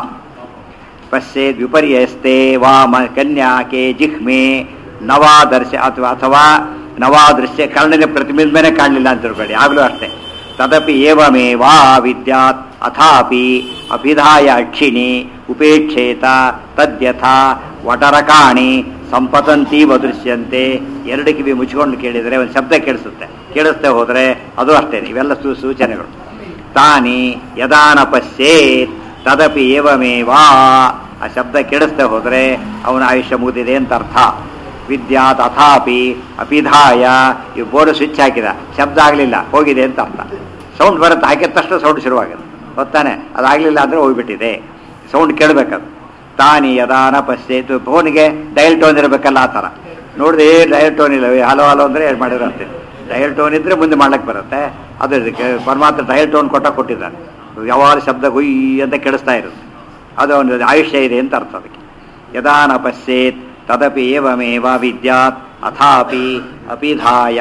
ಪಶ್ಯೇದ್ ವಿಪರ್ಯಸ್ತೆ ವಾಮ ಕನ್ಯಾಕೆ ಜಿಹ್ಮೆ ನವಾದರ್ಶ ಅಥವಾ ಅಥವಾ ನವಾದೃಶ್ಯ ಕರ್ಣನ ಪ್ರತಿಬಿಂಬನೆ ಕಾಣಲಿಲ್ಲ ಅಂತ ತಿಳ್ಕೊಳ್ಳಿ ಆಗಲೂ ಅಷ್ಟೇ ತದಪಿ ಏವಮೇವಾ ವಿದ್ಯಾತ್ ಅಥಾಪಿ ಅಭಿಧಾಯ ಅಕ್ಷಿಣಿ ಉಪೇಕ್ಷೇತ ತದ್ಯಥಾ ವಟರಕಾಣಿ ಸಂಪತಂತೀವ ದೃಶ್ಯಂತೆ ಎರಡು ಕಿವಿ ಮುಚ್ಕೊಂಡು ಕೇಳಿದರೆ ಒಂದು ಶಬ್ದ ಕೇಳಿಸುತ್ತೆ ಕೇಳಿಸ್ತೆ ಹೋದರೆ ಅದು ಅಷ್ಟೇ ಇವೆಲ್ಲ ಸೂ ಸೂಚನೆಗಳು ತಾನಿ ಯದಾನ ಪಶ್ಯೇತ್ ತದಪಿ ಏವಮೇವಾ ಆ ಶಬ್ದ ಕೇಳಿಸ್ತೆ ಹೋದರೆ ಅವನ ಆಯುಷ್ಯ ಮುಗಿದಿದೆ ಅಂತ ಅರ್ಥ ವಿದ್ಯಾತ್ ಅಥಾಪಿ ಅಪಿಧಾಯ ಇವು ಬೋರ್ಡ್ ಸ್ವಿಚ್ ಹಾಕಿದ ಶಬ್ದ ಆಗಲಿಲ್ಲ ಹೋಗಿದೆ ಅಂತ ಅರ್ಥ ಸೌಂಡ್ ಬರುತ್ತೆ ಹಾಕಿದ ತಕ್ಷಣ ಸೌಂಡ್ ಶುರುವಾಗುತ್ತೆ ಗೊತ್ತಾನೆ ಅದಾಗಲಿಲ್ಲ ಅಂದರೆ ಹೋಗ್ಬಿಟ್ಟಿದೆ ಸೌಂಡ್ ಕೇಳಬೇಕದು ತಾನಿ ಯದಾನ ಪಶ್ಚೇತು ಫೋನಿಗೆ ಡಯಲ್ ಟೋನ್ ಇರಬೇಕಲ್ಲ ಆ ಥರ ನೋಡಿದೆ ಏ ಡಯಲ್ ಟೋನ್ ಇಲ್ಲ ಹಲೋ ಹಲೋ ಅಂದರೆ ಏನು ಮಾಡಿದ್ರು ಅಷ್ಟೇ ಡಯಲ್ ಟೋನ್ ಇದ್ದರೆ ಮುಂದೆ ಮಾಡ್ಲಿಕ್ಕೆ ಬರುತ್ತೆ ಅದು ಇದಕ್ಕೆ ಪರಮಾತ್ಮ ಡಯಲ್ ಟೋನ್ ಕೊಟ್ಟ ಕೊಟ್ಟಿದ್ದಾನೆ ಯಾವಾಗ ಶಬ್ದ ಗುಯ್ ಅಂತ ಕೆಡಿಸ್ತಾ ಇರುತ್ತೆ ಅದು ಒಂದು ಆಯುಷ್ಯ ಇದೆ ಅಂತ ಅರ್ಥ ಅದಕ್ಕೆ ಯದಾನ ಪಶ್ಯೇತ್ ತದಪಿ ಏವಮೇವ ವಿದ್ಯಾತ್ ಅಥಾಪಿ ಅಪಿಧಾಯ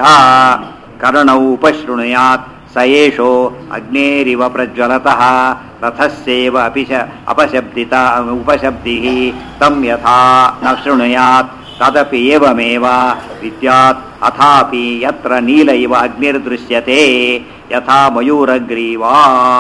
ಕರ್ಣೌ ಉಪಶೃಣುಯಾತ್ ಸ ಏಷೋ ಅಗ್ನೇರಿವ ಪ್ರಜ್ವಲತಃ ರಥಸ್ಯೇವ ಅಪಿಶ ಅಪಶಬ್ದಿತ ಉಪಶಬ್ದಿ ತಂ ಯಥಾ ನ ಶೃಣುಯಾತ್ ತದಪಿ ಏವಮೇವ ವಿದ್ಯಾತ್ ಅಥಾಪಿ ಯತ್ರ ನೀಲ ಇವ ಅಗ್ನಿರ್ದೃಶ್ಯತೆ ಯಥಾ ಮಯೂರಗ್ರೀವಾ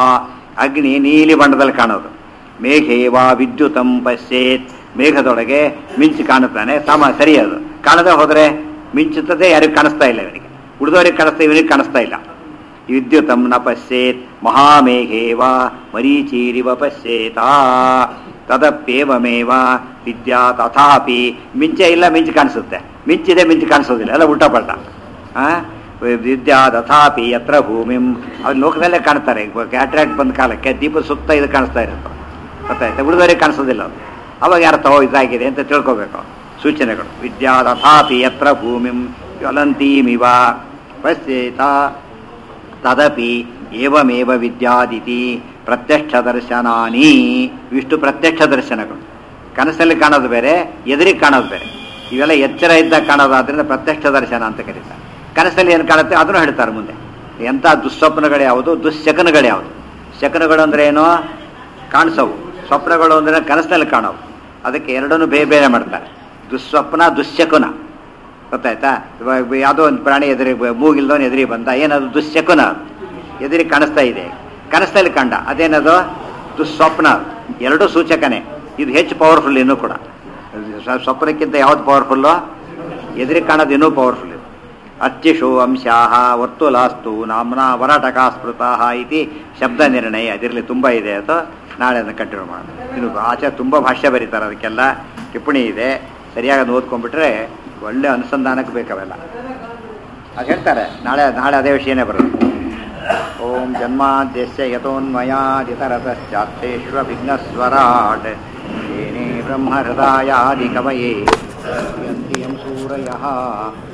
ಅಗ್ನಿ ನೀಲಿ ಬಣ್ಣದಲ್ಲಿ ಕಾಣೋದು ಮೇಘೇವಾ ವಿದ್ಯುತಂ ಪಶ್ಯೇತ್ ಮೇಘದೊಳಗೆ ಮಿಂಚು ಕಾಣುತ್ತಾನೆ ಸಮ ಸರಿಯದು ಕಾಣದೆ ಹೋದರೆ ಮಿಂಚುತ್ತದೆ ಯಾರಿಗೂ ಕಾಣಿಸ್ತಾ ಇಲ್ಲ ಇವನಿಗೆ ಉಳಿದವರಿಗೆ ಕಾಣಿಸ್ತಾ ಇವನಿಗೆ ಕಾಣಿಸ್ತಾ ಇಲ್ಲ ವಿದ್ಯುತಂ ನ ಪಶ್ಯೇತ್ ಮಹಾಮೇಘೇವ ಮರೀಚೀರಿವ ಪಶ್ಯೇತಾ ತದಪ್ಯೇವಮೇವ ವಿದ್ಯಾ ತಥಾಪಿ ಮಿಂಚೆ ಇಲ್ಲ ಮಿಂಚು ಕಾಣಿಸುತ್ತೆ ಮಿಂಚಿದೆ ಮಿಂಚು ಕಾಣಿಸೋದಿಲ್ಲ ಎಲ್ಲ ಉಲ್ಟಾ ಪಲ್ಟ ಆ? ವಿದ್ಯಾ ತಥಾಪಿ ಯತ್ರ ಭೂಮಿಂ ಅವ್ರು ಲೋಕದಲ್ಲೇ ಕಾಣ್ತಾರೆ ಕ್ಯಾಟ್ರಾಕ್ಟ್ ಬಂದ ಕಾಲಕ್ಕೆ ದೀಪ ಸುತ್ತ ಇದು ಕಾಣಿಸ್ತಾ ಇರುತ್ತೆ ಗೊತ್ತಾಯ್ತಾ ಉಳಿದವರಿಗೆ ಕಾಣಿಸೋದಿಲ್ಲ ಅದು ಅವಾಗ ಯಾರು ತಗೋ ಇದಾಗಿದೆ ಅಂತ ತಿಳ್ಕೊಬೇಕು ಸೂಚನೆಗಳು ವಿದ್ಯಾ ತಥಾಪಿ ಯತ್ರ ಭೂಮಿಂ ಜ್ವಲಂತೀಮಿವ ಪಶ್ಯೇತ ತದಪಿ ಏವಮೇವ ವಿದ್ಯಾದಿತಿ ಪ್ರತ್ಯಕ್ಷ ದರ್ಶನಾನಿ ಇಷ್ಟು ಪ್ರತ್ಯಕ್ಷ ದರ್ಶನಗಳು ಕನಸಲ್ಲಿ ಕಾಣೋದು ಬೇರೆ ಎದುರಿಗೆ ಕಾಣೋದು ಬೇರೆ ಇವೆಲ್ಲ ಎಚ್ಚರ ಇದ್ದಾಗ ಕಾಣೋದಾದ್ರಿಂದ ಪ್ರತ್ಯಕ್ಷ ದರ್ಶನ ಅಂತ ಕರೀತಾರೆ ಕನಸಲ್ಲಿ ಏನು ಕಾಣುತ್ತೆ ಅದನ್ನು ಹೇಳ್ತಾರೆ ಮುಂದೆ ಎಂಥ ದುಸ್ವಪ್ನಗಳು ಯಾವುದು ದುಶ್ಶಕನಗಳು ಯಾವುದು ಶಕನಗಳು ಅಂದ್ರೆ ಏನು ಕಾಣಿಸವು ಸ್ವಪ್ನಗಳು ಅಂದ್ರೆ ಕನಸಿನಲ್ಲಿ ಕಾಣವು ಅದಕ್ಕೆ ಎರಡನ್ನೂ ಬೇರೆ ಬೇರೆ ಮಾಡ್ತಾರೆ ದುಸ್ವಪ್ನ ದುಶ್ಶಕುನ ಗೊತ್ತಾಯ್ತಾ ಇವಾಗ ಯಾವುದೋ ಒಂದು ಪ್ರಾಣಿ ಎದುರಿಗೆ ಮೂಗಿಲ್ದವನು ಎದುರಿಗೆ ಬಂದ ಏನದು ದುಶ್ಶಕುನ ಅದು. ಎದುರಿಗೆ ಕಾಣಿಸ್ತಾ ಇದೆ ಕನಸಲ್ಲಿ ಕಂಡ ಅದೇನದು ದುಸ್ವಪ್ನ ಅದು. ಎರಡೂ ಸೂಚಕನೇ ಇದು ಹೆಚ್ಚು ಪವರ್ಫುಲ್ ಇನ್ನೂ ಕೂಡ ಸ್ವ- ಸ್ವಪ್ನಕ್ಕಿಂತ ಯಾವ್ದು ಪವರ್ಫುಲ್ಲು ಎದುರಿಗೆ ಕಾಣೋದು ಇನ್ನೂ ಪವರ್ಫುಲ್ ಇದು ಅಚ್ಚಿಷು ಅಂಶಾಹ ವರ್ತುಲಾಸ್ತು ನಾಮ್ನ ವರಾಟಕ ಸ್ಮೃತ ಇತಿ ಶಬ್ದ ನಿರ್ಣಯ ಅದಿರಲಿ ತುಂಬ ಇದೆ ಅದು ನಾಳೆ ಅದನ್ನು ಕಂಟಿನ್ಯೂ ಮಾಡೋಣ ಇನ್ನು ಆಚೆ ತುಂಬ ಭಾಷ್ಯ ಬರೀತಾರೆ ಅದಕ್ಕೆಲ್ಲ ಟಿಪ್ಪಣಿ ಇದೆ ಸರಿಯಾಗಿ ಅದನ್ನ ಓದ್ಕೊಂಡ್ಬಿಟ್ರೆ ಒಳ್ಳೆ ಅನುಸಂಧಾನಕ್ಕೆ ಬೇಕವೆಲ್ಲ ಅದು ಹೇಳ್ತಾರೆ ನಾಳೆ ನಾಳೆ ಅದೇ ವಿಷಯನೇ ಬರೋದು ಓಂ ಜನ್ಮಾದ್ಯಸ್ಯ ಯತೋನ್ಮಯಾದಿತರತಶ್ಚಾತ್ತೇಶ್ವ ವಿಘ್ನಸ್ವರಾಟ್ ಏನೇ ಬ್ರಹ್ಮ ಹೃದಯಾದಿ ಕವಯೇ ಯಂ ಸೂರಯಃ